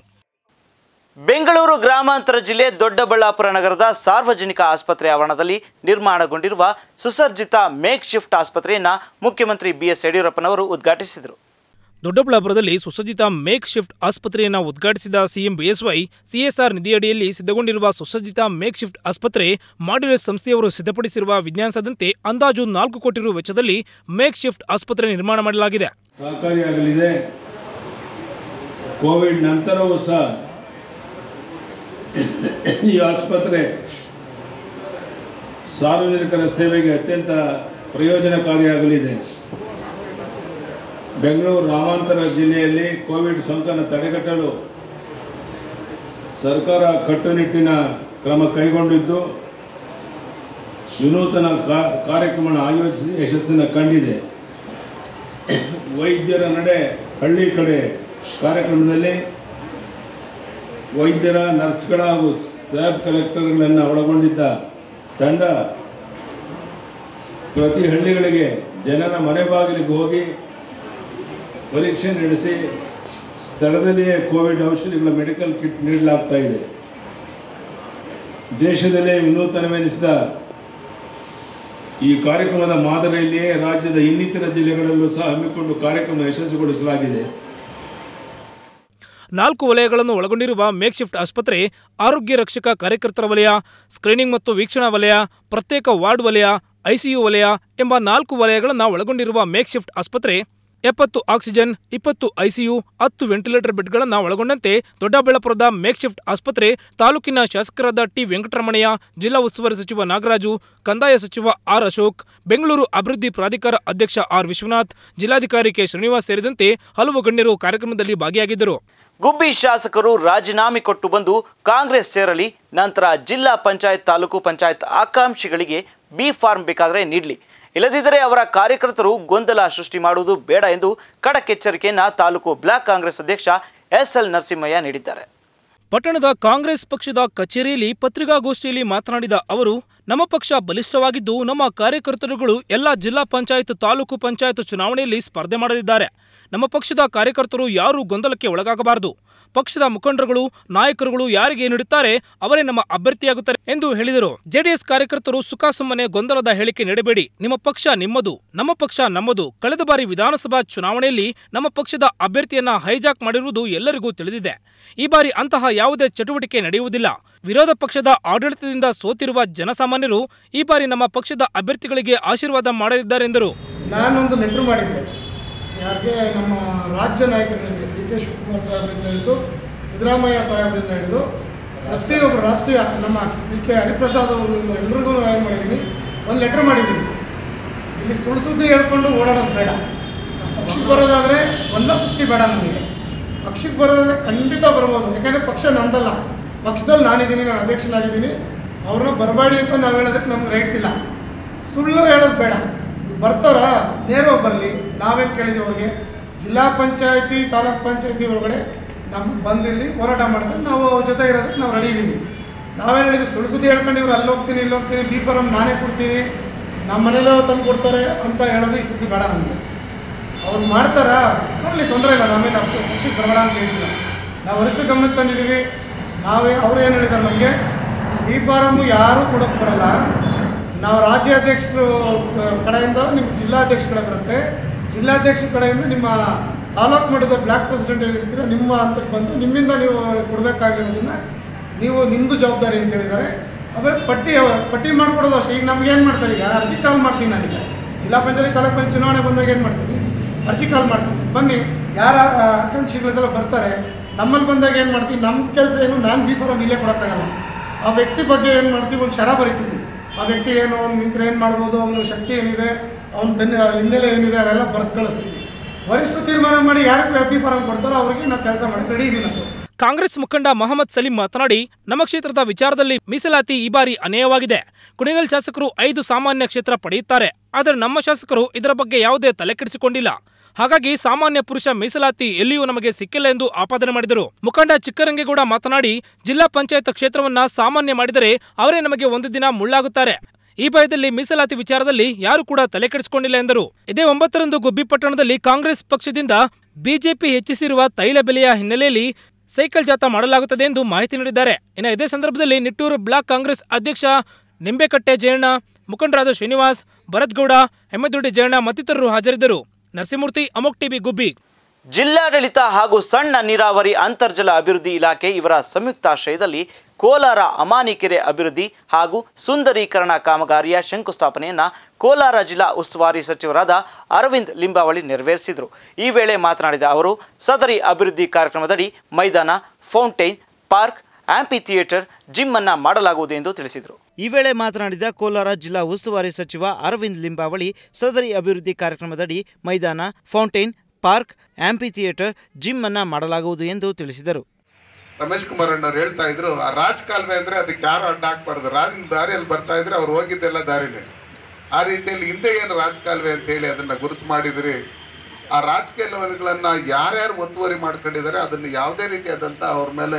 ಬೆಂಗಳೂರು ಗ್ರಾಮಾಂತರ ಜಿಲ್ಲೆ ದೊಡ್ಡಬಳ್ಳಾಪುರ ನಗರದ ಸಾರ್ವಜನಿಕ ಆಸ್ಪತ್ರೆ ಆವರಣದಲ್ಲಿ ನಿರ್ಮಾಣಗೊಂಡಿರುವ ಸುಸರ್ಜಿತ ಮೇಕ್ ಶಿಫ್ಟ್ ಆಸ್ಪತ್ರೆಯನ್ನು ಮುಖ್ಯಮಂತ್ರಿ ಬಿಎಸ್ ಯಡಿಯೂರಪ್ಪನವರು ಉದ್ಘಾಟಿಸಿದರು ದೊಡ್ಡಬಳ್ಳಾಪುರದಲ್ಲಿ ಸುಸಜ್ಜಿತ ಮೇಕ್ ಶಿಫ್ಟ್ ಆಸ್ಪತ್ರೆಯನ್ನು ಉದ್ಘಾಟಿಸಿದ ಸಿಎಂ ಬಿಎಸ್ವೈ ಸಿಎಸ್ಆರ್ ನಿಧಿಯಡಿಯಲ್ಲಿ ಸಿದ್ಧಗೊಂಡಿರುವ ಸುಸಜ್ಜಿತ ಮೇಕ್ ಶಿಫ್ಟ್ ಆಸ್ಪತ್ರೆ ಮಾಡ್ಯುಲರ್ ಸಂಸ್ಥೆಯವರು ಸಿದ್ಧಪಡಿಸಿರುವ ವಿನ್ಯಾಸದಂತೆ ಅಂದಾಜು ನಾಲ್ಕು ಕೋಟಿ ರು ವೆಚ್ಚದಲ್ಲಿ ಮೇಕ್ ಶಿಫ್ಟ್ ಆಸ್ಪತ್ರೆ ನಿರ್ಮಾಣ ಮಾಡಲಾಗಿದೆ ಸಹಕಾರಿಯಾಗಲಿದೆ ಕೋವಿಡ್ ನಂತರವೂ ಸಹ ಈ ಆಸ್ಪತ್ರೆ ಸಾರ್ವಜನಿಕರ ಸೇವೆಗೆ ಅತ್ಯಂತ ಪ್ರಯೋಜನಕಾರಿಯಾಗಲಿದೆ ಬೆಂಗಳೂರು ಗ್ರಾಮಾಂತರ ಜಿಲ್ಲೆಯಲ್ಲಿ ಕೋವಿಡ್ ಸೋಂಕನ್ನು ತಡೆಗಟ್ಟಲು ಸರ್ಕಾರ ಕಟ್ಟುನಿಟ್ಟಿನ ಕ್ರಮ ಕೈಗೊಂಡಿದ್ದು ವಿನೂತನ ಕಾ- ಕಾರ್ಯಕ್ರಮ ಆಯೋಜಿಸಿ ಯಶಸ್ಸಿನ ಕಂಡಿದೆ ವೈದ್ಯರ ನಡೆ ಹಳ್ಳಿ ಕಡೆ ಕಾರ್ಯಕ್ರಮದಲ್ಲಿ ವೈದ್ಯರ ನರ್ಸ್ಗಳ ಹಾಗೂ ಸ್ಟಾಫ್ ಕಲೆಕ್ಟರ್ಗಳನ್ನು ಒಳಗೊಂಡಿದ್ದ ತಂಡ ಪ್ರತಿ ಹಳ್ಳಿಗಳಿಗೆ ಜನರ ಮನೆ ಬಾಗಿಲಿಗೆ ಹೋಗಿ ಪರೀಕ್ಷೆ ನಡೆಸಿ ಸ್ಥಳದಲ್ಲಿಯೇ ಕೋವಿಡ್ ಔಷಧಿಗಳ ಮೆಡಿಕಲ್ ಕಿಟ್ ನೀಡಲಾಗ್ತಾ ಇದೆ ದೇಶದಲ್ಲೇ ವಿನೂತನವೆನಿಸಿದ ಈ ಕಾರ್ಯಕ್ರಮದ ಮಾದರಿಯಲ್ಲಿಯೇ ರಾಜ್ಯದ ಇನ್ನಿತರ ಜಿಲ್ಲೆಗಳಲ್ಲೂ ಸಹ ಹಮ್ಮಿಕೊಂಡು ಕಾರ್ಯಕ್ರಮ ಯಶಸ್ವಿಗೊಳಿಸಲಾಗಿದೆ ನಾಲ್ಕು ವಲಯಗಳನ್ನು ಒಳಗೊಂಡಿರುವ ಮೇಕ್ ಶಿಫ್ಟ್ ಆಸ್ಪತ್ರೆ ಆರೋಗ್ಯ ರಕ್ಷಕ ಕಾರ್ಯಕರ್ತರ ವಲಯ ಸ್ಕ್ರೀನಿಂಗ್ ಮತ್ತು ವೀಕ್ಷಣಾ ವಲಯ ಪ್ರತ್ಯೇಕ ವಾರ್ಡ್ ವಲಯ ಐಸಿಯು ವಲಯ ಎಂಬ ನಾಲ್ಕು ವಲಯಗಳನ್ನು ಒಳಗೊಂಡಿರುವ ಮೇಕ್ ಶಿಫ್ಟ್ ಆಸ್ಪತ್ರೆ ಎಪ್ಪತ್ತು ಆಕ್ಸಿಜನ್ ಇಪ್ಪತ್ತು ಐಸಿಯು ಹತ್ತು ವೆಂಟಿಲೇಟರ್ ಬೆಡ್ಗಳನ್ನು ಒಳಗೊಂಡಂತೆ ದೊಡ್ಡಬಳ್ಳಾಪುರದ ಮೇಕ್ಶಿಫ್ಟ್ ಆಸ್ಪತ್ರೆ ತಾಲೂಕಿನ ಶಾಸಕರಾದ ಟಿ ವೆಂಕಟರಮಣಯ್ಯ ಜಿಲ್ಲಾ ಉಸ್ತುವಾರಿ ಸಚಿವ ನಾಗರಾಜು ಕಂದಾಯ ಸಚಿವ ಆರ್ ಅಶೋಕ್ ಬೆಂಗಳೂರು ಅಭಿವೃದ್ಧಿ ಪ್ರಾಧಿಕಾರ ಅಧ್ಯಕ್ಷ ಆರ್ ವಿಶ್ವನಾಥ್ ಜಿಲ್ಲಾಧಿಕಾರಿ ಕೆ ಶ್ರೀನಿವಾಸ್ ಸೇರಿದಂತೆ ಹಲವು ಗಣ್ಯರು ಕಾರ್ಯಕ್ರಮದಲ್ಲಿ ಭಾಗಿಯಾಗಿದ್ದರು ಗುಬ್ಬಿ ಶಾಸಕರು ರಾಜೀನಾಮೆ ಕೊಟ್ಟು ಬಂದು ಕಾಂಗ್ರೆಸ್ ಸೇರಲಿ ನಂತರ ಜಿಲ್ಲಾ ಪಂಚಾಯತ್ ತಾಲೂಕು ಪಂಚಾಯತ್ ಆಕಾಂಕ್ಷಿಗಳಿಗೆ ಬಿ ಫಾರ್ಮ್ ಬೇಕಾದರೆ ನೀಡಲಿ ಇಲ್ಲದಿದ್ದರೆ ಅವರ ಕಾರ್ಯಕರ್ತರು ಗೊಂದಲ ಸೃಷ್ಟಿ ಮಾಡುವುದು ಬೇಡ ಎಂದು ಖಡಕ್ ಎಚ್ಚರಿಕೆಯನ್ನ ತಾಲೂಕು ಬ್ಲಾಕ್ ಕಾಂಗ್ರೆಸ್ ಅಧ್ಯಕ್ಷ ಎಸ್ ಎಲ್ ನರಸಿಂಹಯ್ಯ ನೀಡಿದ್ದಾರೆ ಪಟ್ಟಣದ ಕಾಂಗ್ರೆಸ್ ಪಕ್ಷದ ಕಚೇರಿಯಲ್ಲಿ ಪತ್ರಿಕಾಗೋಷ್ಠಿಯಲ್ಲಿ ಮಾತನಾಡಿದ ಅವರು ನಮ್ಮ ಪಕ್ಷ ಬಲಿಷ್ಠವಾಗಿದ್ದು ನಮ್ಮ ಕಾರ್ಯಕರ್ತರುಗಳು ಎಲ್ಲ ಜಿಲ್ಲಾ ಪಂಚಾಯತ್ ತಾಲೂಕು ಪಂಚಾಯತ್ ಚುನಾವಣೆಯಲ್ಲಿ ಸ್ಪರ್ಧೆ ಮಾಡಲಿದ್ದಾರೆ ನಮ್ಮ ಪಕ್ಷದ ಕಾರ್ಯಕರ್ತರು ಯಾರೂ ಗೊಂದಲಕ್ಕೆ ಒಳಗಾಗಬಾರದು ಪಕ್ಷದ ಮುಖಂಡರುಗಳು ನಾಯಕರುಗಳು ಯಾರಿಗೆ ನೀಡುತ್ತಾರೆ ಅವರೇ ನಮ್ಮ ಅಭ್ಯರ್ಥಿಯಾಗುತ್ತಾರೆ ಎಂದು ಹೇಳಿದರು ಜೆಡಿಎಸ್ ಕಾರ್ಯಕರ್ತರು ಸುಖಾಸುಮ್ಮನೆ ಗೊಂದಲದ ಹೇಳಿಕೆ ನೀಡಬೇಡಿ ನಿಮ್ಮ ಪಕ್ಷ ನಿಮ್ಮದು ನಮ್ಮ ಪಕ್ಷ ನಮ್ಮದು ಕಳೆದ ಬಾರಿ ವಿಧಾನಸಭಾ ಚುನಾವಣೆಯಲ್ಲಿ ನಮ್ಮ ಪಕ್ಷದ ಅಭ್ಯರ್ಥಿಯನ್ನ ಹೈಜಾಕ್ ಮಾಡಿರುವುದು ಎಲ್ಲರಿಗೂ ತಿಳಿದಿದೆ ಈ ಬಾರಿ ಅಂತಹ ಯಾವುದೇ ಚಟುವಟಿಕೆ ನಡೆಯುವುದಿಲ್ಲ ವಿರೋಧ ಪಕ್ಷದ ಆಡಳಿತದಿಂದ ಸೋತಿರುವ ಜನಸಾಮಾನ್ಯರು ಈ ಬಾರಿ ನಮ್ಮ ಪಕ್ಷದ ಅಭ್ಯರ್ಥಿಗಳಿಗೆ ಆಶೀರ್ವಾದ ಮಾಡಲಿದ್ದಾರೆ ಎಂದರು ನಾನೊಂದು ಲೆಟ್ರ್ ಮಾಡಿದ್ದೆ ಯಾರಿಗೆ ನಮ್ಮ ರಾಜ್ಯ ನಾಯಕರಿಗೆ ಡಿ ಕೆ ಶಿವಕುಮಾರ್ ಸಾಹೇಬರಿಂದ ಹಿಡಿದು ಸಿದ್ದರಾಮಯ್ಯ ಸಾಹೇಬರಿಂದ ಹಿಡಿದು ಪ್ರತಿಯೊಬ್ಬರು ರಾಷ್ಟ್ರೀಯ ನಮ್ಮ ಡಿ ಕೆ ಹರಿಪ್ರಸಾದ್ ಅವರು ಎಲ್ರಿಗೂ ನಾನು ಏನು ಮಾಡಿದ್ದೀನಿ ಒಂದು ಲೆಟ್ರ್ ಮಾಡಿದ್ದೀನಿ ಇಲ್ಲಿ ಸುಳ್ಳು ಸುದ್ದಿ ಹೇಳ್ಕೊಂಡು ಓಡಾಡೋದು ಬೇಡ ಪಕ್ಷಕ್ಕೆ ಬರೋದಾದರೆ ಒಂದ ಸೃಷ್ಟಿ ಬೇಡ ನಮಗೆ ಪಕ್ಷಕ್ಕೆ ಬರೋದಾದರೆ ಖಂಡಿತ ಬರ್ಬೋದು ಯಾಕಂದರೆ ಪಕ್ಷ ನಂದಲ್ಲ ಪಕ್ಷದಲ್ಲಿ ನಾನಿದ್ದೀನಿ ನಾನು ಅಧ್ಯಕ್ಷನಾಗಿದ್ದೀನಿ ಅವ್ರನ್ನ ಬರಬೇಡಿ ಅಂತ ನಾವು ಹೇಳೋದಕ್ಕೆ ನಮ್ಗೆ ರೈಟ್ಸ್ ಇಲ್ಲ ಸುಳ್ಳು ಹೇಳೋದು ಬೇಡ ಬರ್ತಾರ ನೇರವಾಗಿ ಬರಲಿ ನಾವೇನು ಕೇಳಿದ್ದೀವಿ ಅವ್ರಿಗೆ ಜಿಲ್ಲಾ ಪಂಚಾಯತಿ ತಾಲೂಕ್ ಪಂಚಾಯತಿ ಒಳಗಡೆ ನಮ್ಗೆ ಬಂದಿಲ್ಲಿ ಹೋರಾಟ ಮಾಡಿದ್ರೆ ನಾವು ಅವ್ರ ಜೊತೆ ಇರೋದಕ್ಕೆ ನಾವು ರೆಡಿ ಇದ್ದೀವಿ ನಾವೇನು ಹೇಳಿದ್ವಿ ಸುಳ್ಳು ಸುದ್ದಿ ಹೇಳ್ಕೊಂಡು ಇವ್ರು ಅಲ್ಲಿ ಹೋಗ್ತೀನಿ ಇಲ್ಲಿ ಹೋಗ್ತೀನಿ ಬಿ ಫಾರಮ್ ನಾನೇ ಕೊಡ್ತೀನಿ ನಮ್ಮ ಮನೇಲೋ ತಂದು ಕೊಡ್ತಾರೆ ಅಂತ ಹೇಳೋದು ಈ ಸುದ್ದಿ ಬೇಡ ನಮಗೆ ಅವ್ರು ಮಾಡ್ತಾರಾ ಬರಲಿ ತೊಂದರೆ ಇಲ್ಲ ನಾವೇನು ಪಕ್ಷ ಪಕ್ಷಕ್ಕೆ ಬರಬೇಡ ಅಂತ ಹೇಳ್ತಿಲ್ಲ ನಾವು ವರಿಷ್ಠ ಗಮನಕ್ಕೆ ತಂದಿದ್ದೀವಿ ನಾವೇ ಅವ್ರು ಏನು ಹೇಳಿದ್ದಾರೆ ನಮಗೆ ಬಿ ಫಾರಮ್ಮು ಯಾರೂ ಕೊಡೋಕ್ಕೆ ಬರಲ್ಲ ನಾವು ರಾಜ್ಯಾಧ್ಯಕ್ಷರು ಕಡೆಯಿಂದ ನಿಮ್ಮ ಜಿಲ್ಲಾಧ್ಯಕ್ಷ ಕಡೆ ಬರುತ್ತೆ ಜಿಲ್ಲಾಧ್ಯಕ್ಷ ಕಡೆಯಿಂದ ನಿಮ್ಮ ತಾಲೂಕು ಮಟ್ಟದ ಬ್ಲಾಕ್ ಪ್ರೆಸಿಡೆಂಟ್ ಏನಿರ್ತೀರೋ ನಿಮ್ಮ ಹಂತಕ್ಕೆ ಬಂದು ನಿಮ್ಮಿಂದ ನೀವು ಕೊಡಬೇಕಾಗಿರೋದನ್ನ ನೀವು ನಿಮ್ಮದು ಜವಾಬ್ದಾರಿ ಅಂತ ಹೇಳಿದ್ದಾರೆ ಆಮೇಲೆ ಪಟ್ಟಿ ಪಟ್ಟಿ ಮಾಡ್ಕೊಡೋದು ಅಷ್ಟೇ ಈಗ ನಮ್ಗೆ ಏನು ಮಾಡ್ತಾರೆ ಈಗ ಅರ್ಜಿ ಕಾಲ್ ಮಾಡ್ತೀನಿ ನಾನೀಗ ಜಿಲ್ಲಾ ಪಂಚಾಯತ್ ತಾಲೂಕು ಪಂಚಾಯತ್ ಚುನಾವಣೆ ಬಂದಾಗ ಏನು ಮಾಡ್ತೀನಿ ಅರ್ಜಿ ಕಾಲ್ ಮಾಡ್ತೀನಿ ಬನ್ನಿ ಯಾರ ಆಕಾಂಕ್ಷಿಗಳೆಲ್ಲ ಬರ್ತಾರೆ ನಮ್ಮಲ್ಲಿ ಬಂದಾಗ ಏನು ಮಾಡ್ತೀವಿ ನಮ್ಮ ಕೆಲಸ ಏನು ನಾನು ಬಿ ಫಾರಮ್ ಇಲ್ಲೇ ಕೊಡೋಕ್ಕಾಗಲ್ಲ ಆ ವ್ಯಕ್ತಿ ಬಗ್ಗೆ ಏನು ಮಾಡ್ತೀವಿ ಒಂದು ಶರ ಬರಿತೀವಿ ಆ ವ್ಯಕ್ತಿ ಏನು ಅವ್ನು ನಿಂತ್ರೆ ಏನು ಮಾಡ್ಬೋದು ಅವನ ಶಕ್ತಿ ಏನಿದೆ ಅವ್ನ ಬೆನ್ನ ಹಿನ್ನೆಲೆ ಏನಿದೆ ಅದೆಲ್ಲ ಬರೆದು ಕಳಿಸ್ತೀವಿ ವರಿಷ್ಠ ತೀರ್ಮಾನ ಮಾಡಿ ಯಾರಿಗೆ ಬಿ ಫಾರಮ್ ಕೊಡ್ತಾರೋ ಅವ್ರಿಗೆ ನಾವು ಕೆಲಸ ಮಾಡಕ್ಕೆ ರೆಡಿ ಇದೀವಿ ನಾವು ಕಾಂಗ್ರೆಸ್ ಮುಖಂಡ ಮೊಹಮ್ಮದ್ ಸಲೀಂ ಮಾತನಾಡಿ ನಮ್ಮ ಕ್ಷೇತ್ರದ ವಿಚಾರದಲ್ಲಿ ಮೀಸಲಾತಿ ಈ ಬಾರಿ ಅನೇಯವಾಗಿದೆ ಕುಣಿಗಲ್ ಶಾಸಕರು ಐದು ಸಾಮಾನ್ಯ ಕ್ಷೇತ್ರ ಪಡೆಯುತ್ತಾರೆ ಆದರೆ ನಮ್ಮ ಶಾಸಕರು ಇದರ ಬಗ್ಗೆ ಯಾವುದೇ ತಲೆ ಕೆಡಿಸಿಕೊಂಡಿಲ್ಲ ಹಾಗಾಗಿ ಸಾಮಾನ್ಯ ಪುರುಷ ಮೀಸಲಾತಿ ಎಲ್ಲಿಯೂ ನಮಗೆ ಸಿಕ್ಕಿಲ್ಲ ಎಂದು ಆಪಾದನೆ ಮಾಡಿದರು ಮುಖಂಡ ಚಿಕ್ಕರಂಗೇಗೌಡ ಮಾತನಾಡಿ ಜಿಲ್ಲಾ ಪಂಚಾಯತ್ ಕ್ಷೇತ್ರವನ್ನ ಸಾಮಾನ್ಯ ಮಾಡಿದರೆ ಅವರೇ ನಮಗೆ ಒಂದು ದಿನ ಮುಳ್ಳಾಗುತ್ತಾರೆ ಈ ಭಯದಲ್ಲಿ ಮೀಸಲಾತಿ ವಿಚಾರದಲ್ಲಿ ಯಾರು ಕೂಡ ತಲೆ ಕೆಡಿಸಿಕೊಂಡಿಲ್ಲ ಎಂದರು ಇದೇ ಒಂಬತ್ತರಂದು ಗುಬ್ಬಿ ಪಟ್ಟಣದಲ್ಲಿ ಕಾಂಗ್ರೆಸ್ ಪಕ್ಷದಿಂದ ಬಿಜೆಪಿ ಹೆಚ್ಚಿಸಿರುವ ತೈಲ ಬೆಲೆಯ ಹಿನ್ನೆಲೆಯಲ್ಲಿ ಸೈಕಲ್ ಜಾಥಾ ಮಾಡಲಾಗುತ್ತದೆ ಎಂದು ಮಾಹಿತಿ ನೀಡಿದ್ದಾರೆ ಇನ್ನು ಇದೇ ಸಂದರ್ಭದಲ್ಲಿ ನಿಟ್ಟೂರು ಬ್ಲಾಕ್ ಕಾಂಗ್ರೆಸ್ ಅಧ್ಯಕ್ಷ ನಿಂಬೆಕಟ್ಟೆ ಜಯಣ್ಣ ಮುಖಂಡರಾದ ಶ್ರೀನಿವಾಸ್ ಭರತ್ಗೌಡ ಹೆಮ್ಮೆದೊಡ್ಡಿ ಜಯಣ್ಣ ಮತ್ತಿತರರು ಹಾಜರಿದ್ದರು ನರಸಿಂಹಮೂರ್ತಿ ಅಮೋಕ್ ಟಿವಿ ಗುಬ್ಬಿ ಜಿಲ್ಲಾಡಳಿತ ಹಾಗೂ ಸಣ್ಣ ನೀರಾವರಿ ಅಂತರ್ಜಲ ಅಭಿವೃದ್ಧಿ ಇಲಾಖೆ ಇವರ ಸಂಯುಕ್ತಾಶ್ರಯದಲ್ಲಿ ಕೋಲಾರ ಅಮಾನಿಕೆರೆ ಅಭಿವೃದ್ಧಿ ಹಾಗೂ ಸುಂದರೀಕರಣ ಕಾಮಗಾರಿಯ ಶಂಕುಸ್ಥಾಪನೆಯನ್ನ ಕೋಲಾರ ಜಿಲ್ಲಾ ಉಸ್ತುವಾರಿ ಸಚಿವರಾದ ಅರವಿಂದ್ ಲಿಂಬಾವಳಿ ನೆರವೇರಿಸಿದರು ಈ ವೇಳೆ ಮಾತನಾಡಿದ ಅವರು ಸದರಿ ಅಭಿವೃದ್ಧಿ ಕಾರ್ಯಕ್ರಮದಡಿ ಮೈದಾನ fountain park amphitheatre gym ಅನ್ನ ಮಾಡಲಾಗುವುದು ಎಂದು ತಿಳಿಸಿದರು ಈ ವೇಳೆ ಮಾತನಾಡಿದ ಕೋಲಾರ ಜಿಲ್ಲಾ ಉಸ್ತುವಾರಿ ಸಚಿವ ಅರವಿಂದ್ ಲಿಂಬಾವಳಿ ಸದರಿ ಅಭಿವೃದ್ಧಿ ಕಾರ್ಯಕ್ರಮದಡಿ ಮೈದಾನ fountain park amphitheatre gym ಅನ್ನ ಮಾಡಲಾಗುವುದು ಎಂದು ತಿಳಿಸಿದರು ರಮೇಶ್ ಕುಮಾರ್ ಅಣ್ಣವ್ರು ಹೇಳ್ತಾ ಇದ್ರು ಆ ರಾಜ್ ಕಾಲುವೆ ಅಂದ್ರೆ ಅದಕ್ಕೆ ಯಾರು ಅಡ್ಡ ಹಾಕ್ಬಾರ್ದು ರಾಜಿನ ದಾರಿಯಲ್ಲಿ ಬರ್ತಾ ಇದ್ರೆ ಅವ್ರು ಹೋಗಿದ್ದೆಲ್ಲ ದಾರಿನೇ ಆ ರೀತಿಯಲ್ಲಿ ಹಿಂದೆ ಏನು ರಾಜ್ ಕಾಲುವೆ ಅಂತ ಹೇಳಿ ಅದನ್ನ ಗುರುತು ಮಾಡಿದ್ರಿ ಆ ರಾಜಕೀಯ ಲೆವೆಲ್ಗಳನ್ನ ಯಾರ್ಯಾರು ಒತ್ತುವರಿ ಮಾಡ್ಕೊಂಡಿದ್ದಾರೆ ಅದನ್ನ ಯಾವುದೇ ರೀತಿಯಾದಂತ ಅವ್ರ ಮೇಲೆ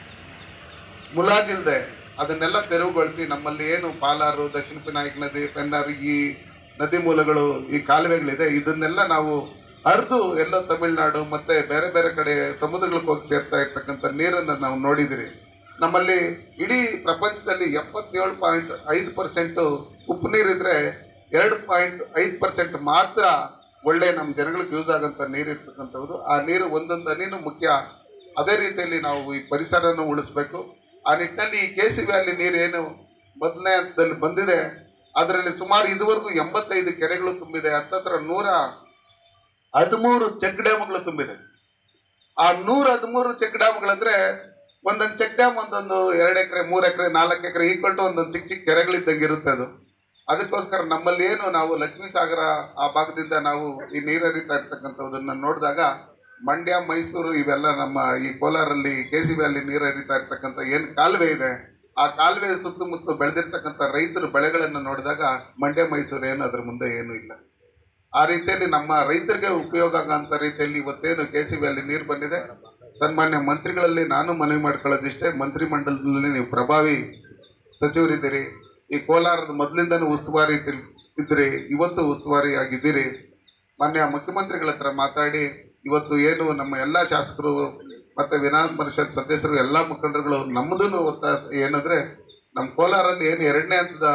ಮುಲಾಜಿಲ್ದೆ ಅದನ್ನೆಲ್ಲ ತೆರವುಗೊಳಿಸಿ ನಮ್ಮಲ್ಲಿ ಏನು ಪಾಲಾರು ದಕ್ಷಿಣ ಪಿನಾಯಕ್ ನದಿ ಪೆನ್ನಾರ್ ಈ ನದಿ ಮೂಲಗಳು ಈ ಕಾಲುವೆಗಳಿದೆ ಇದನ್ನೆಲ್ಲ ನಾವು ಹರಿದು ಎಲ್ಲ ತಮಿಳುನಾಡು ಮತ್ತೆ ಬೇರೆ ಬೇರೆ ಕಡೆ ಸಮುದ್ರಗಳಿಗೆ ಹೋಗಿ ಸೇರ್ತಾ ಇರ್ತಕ್ಕಂಥ ನೀರನ್ನು ನಾವು ನೋಡಿದಿರಿ ನಮ್ಮಲ್ಲಿ ಇಡೀ ಪ್ರಪಂಚದಲ್ಲಿ ಎಪ್ಪತ್ತೇಳು ಪಾಯಿಂಟ್ ಐದು ಪರ್ಸೆಂಟ್ ಉಪ್ಪು ನೀರಿದ್ರೆ ಎರಡು ಪಾಯಿಂಟ್ ಐದು ಪರ್ಸೆಂಟ್ ಮಾತ್ರ ಒಳ್ಳೆ ನಮ್ಮ ಜನಗಳಿಗೆ ಯೂಸ್ ಆಗಂತ ನೀರು ಇರ್ತಕ್ಕಂಥದ್ದು ಆ ನೀರು ಒಂದೊಂದು ಹನಿನೂ ಮುಖ್ಯ ಅದೇ ರೀತಿಯಲ್ಲಿ ನಾವು ಈ ಪರಿಸರನ ಉಳಿಸ್ಬೇಕು ಆ ನಿಟ್ಟಿನಲ್ಲಿ ಈ ಕೆ ಸಿ ವ್ಯಾಲಿ ನೀರು ಏನು ಮೊದಲನೇ ಹಂತದಲ್ಲಿ ಬಂದಿದೆ ಅದರಲ್ಲಿ ಸುಮಾರು ಇದುವರೆಗೂ ಎಂಬತ್ತೈದು ಕೆರೆಗಳು ತುಂಬಿದೆ ಹತ್ತತ್ರ ನೂರ ಹದಿಮೂರು ಚೆಕ್ ಡ್ಯಾಮ್ಗಳು ತುಂಬಿದೆ ಆ ನೂರ ಹದಿಮೂರು ಚೆಕ್ ಡ್ಯಾಮ್ಗಳಂದ್ರೆ ಒಂದೊಂದು ಚೆಕ್ ಡ್ಯಾಮ್ ಒಂದೊಂದು ಎರಡು ಎಕರೆ ಮೂರು ಎಕರೆ ನಾಲ್ಕು ಎಕರೆ ಈಕ್ವಲ್ ಟು ಒಂದೊಂದು ಚಿಕ್ಕ ಚಿಕ್ಕ ಕೆರೆಗಳಿದ್ದಂಗೆ ಇರುತ್ತೆ ಅದು ಅದಕ್ಕೋಸ್ಕರ ನಮ್ಮಲ್ಲಿ ಏನು ನಾವು ಲಕ್ಷ್ಮೀ ಸಾಗರ ಆ ಭಾಗದಿಂದ ನಾವು ಈ ನೀರು ಹರಿತಾ ಇರ್ತಕ್ಕಂಥದ್ದನ್ನ ನೋಡಿದಾಗ ಮಂಡ್ಯ ಮೈಸೂರು ಇವೆಲ್ಲ ನಮ್ಮ ಈ ಕೋಲಾರಲ್ಲಿ ಕೆ ಸಿ ಬಿ ಅಲ್ಲಿ ನೀರು ಹರಿತಾ ಇರ್ತಕ್ಕಂಥ ಏನು ಕಾಲುವೆ ಇದೆ ಆ ಕಾಲುವೆ ಸುತ್ತಮುತ್ತ ಬೆಳೆದಿರ್ತಕ್ಕಂಥ ರೈತರ ಬೆಳೆಗಳನ್ನು ನೋಡಿದಾಗ ಮಂಡ್ಯ ಮೈಸೂರು ಏನು ಅದ್ರ ಮುಂದೆ ಏನು ಇಲ್ಲ ಆ ರೀತಿಯಲ್ಲಿ ನಮ್ಮ ರೈತರಿಗೆ ಉಪಯೋಗ ಆಗಂತ ರೀತಿಯಲ್ಲಿ ಇವತ್ತೇನು ಕೆ ಸಿ ಬಿ ಅಲ್ಲಿ ನೀರು ಬಂದಿದೆ ಸನ್ಮಾನ್ಯ ಮಂತ್ರಿಗಳಲ್ಲಿ ನಾನು ಮನವಿ ಮಾಡ್ಕೊಳ್ಳೋದಿಷ್ಟೇ ಮಂತ್ರಿ ಮಂಡಲದಲ್ಲಿ ನೀವು ಪ್ರಭಾವಿ ಸಚಿವರಿದ್ದೀರಿ ಈ ಕೋಲಾರದ ಮೊದಲಿಂದನೂ ಉಸ್ತುವಾರಿ ತಿಳ್- ಇದ್ರಿ ಇವತ್ತು ಉಸ್ತುವಾರಿ ಆಗಿದ್ದೀರಿ ಮಾನ್ಯ ಮುಖ್ಯಮಂತ್ರಿಗಳ ಹತ್ರ ಮಾತಾಡಿ ಇವತ್ತು ಏನು ನಮ್ಮ ಎಲ್ಲ ಶಾಸಕರು ಮತ್ತೆ ವಿಧಾನ ಪರಿಷತ್ ಸದಸ್ಯರು ಎಲ್ಲ ಮುಖಂಡರುಗಳು ನಮ್ಮದೂ ಒತ್ತಾಸ ಏನಂದ್ರೆ ನಮ್ಮ ಕೋಲಾರಲ್ಲಿ ಏನು ಎರಡನೇ ಹಂತದ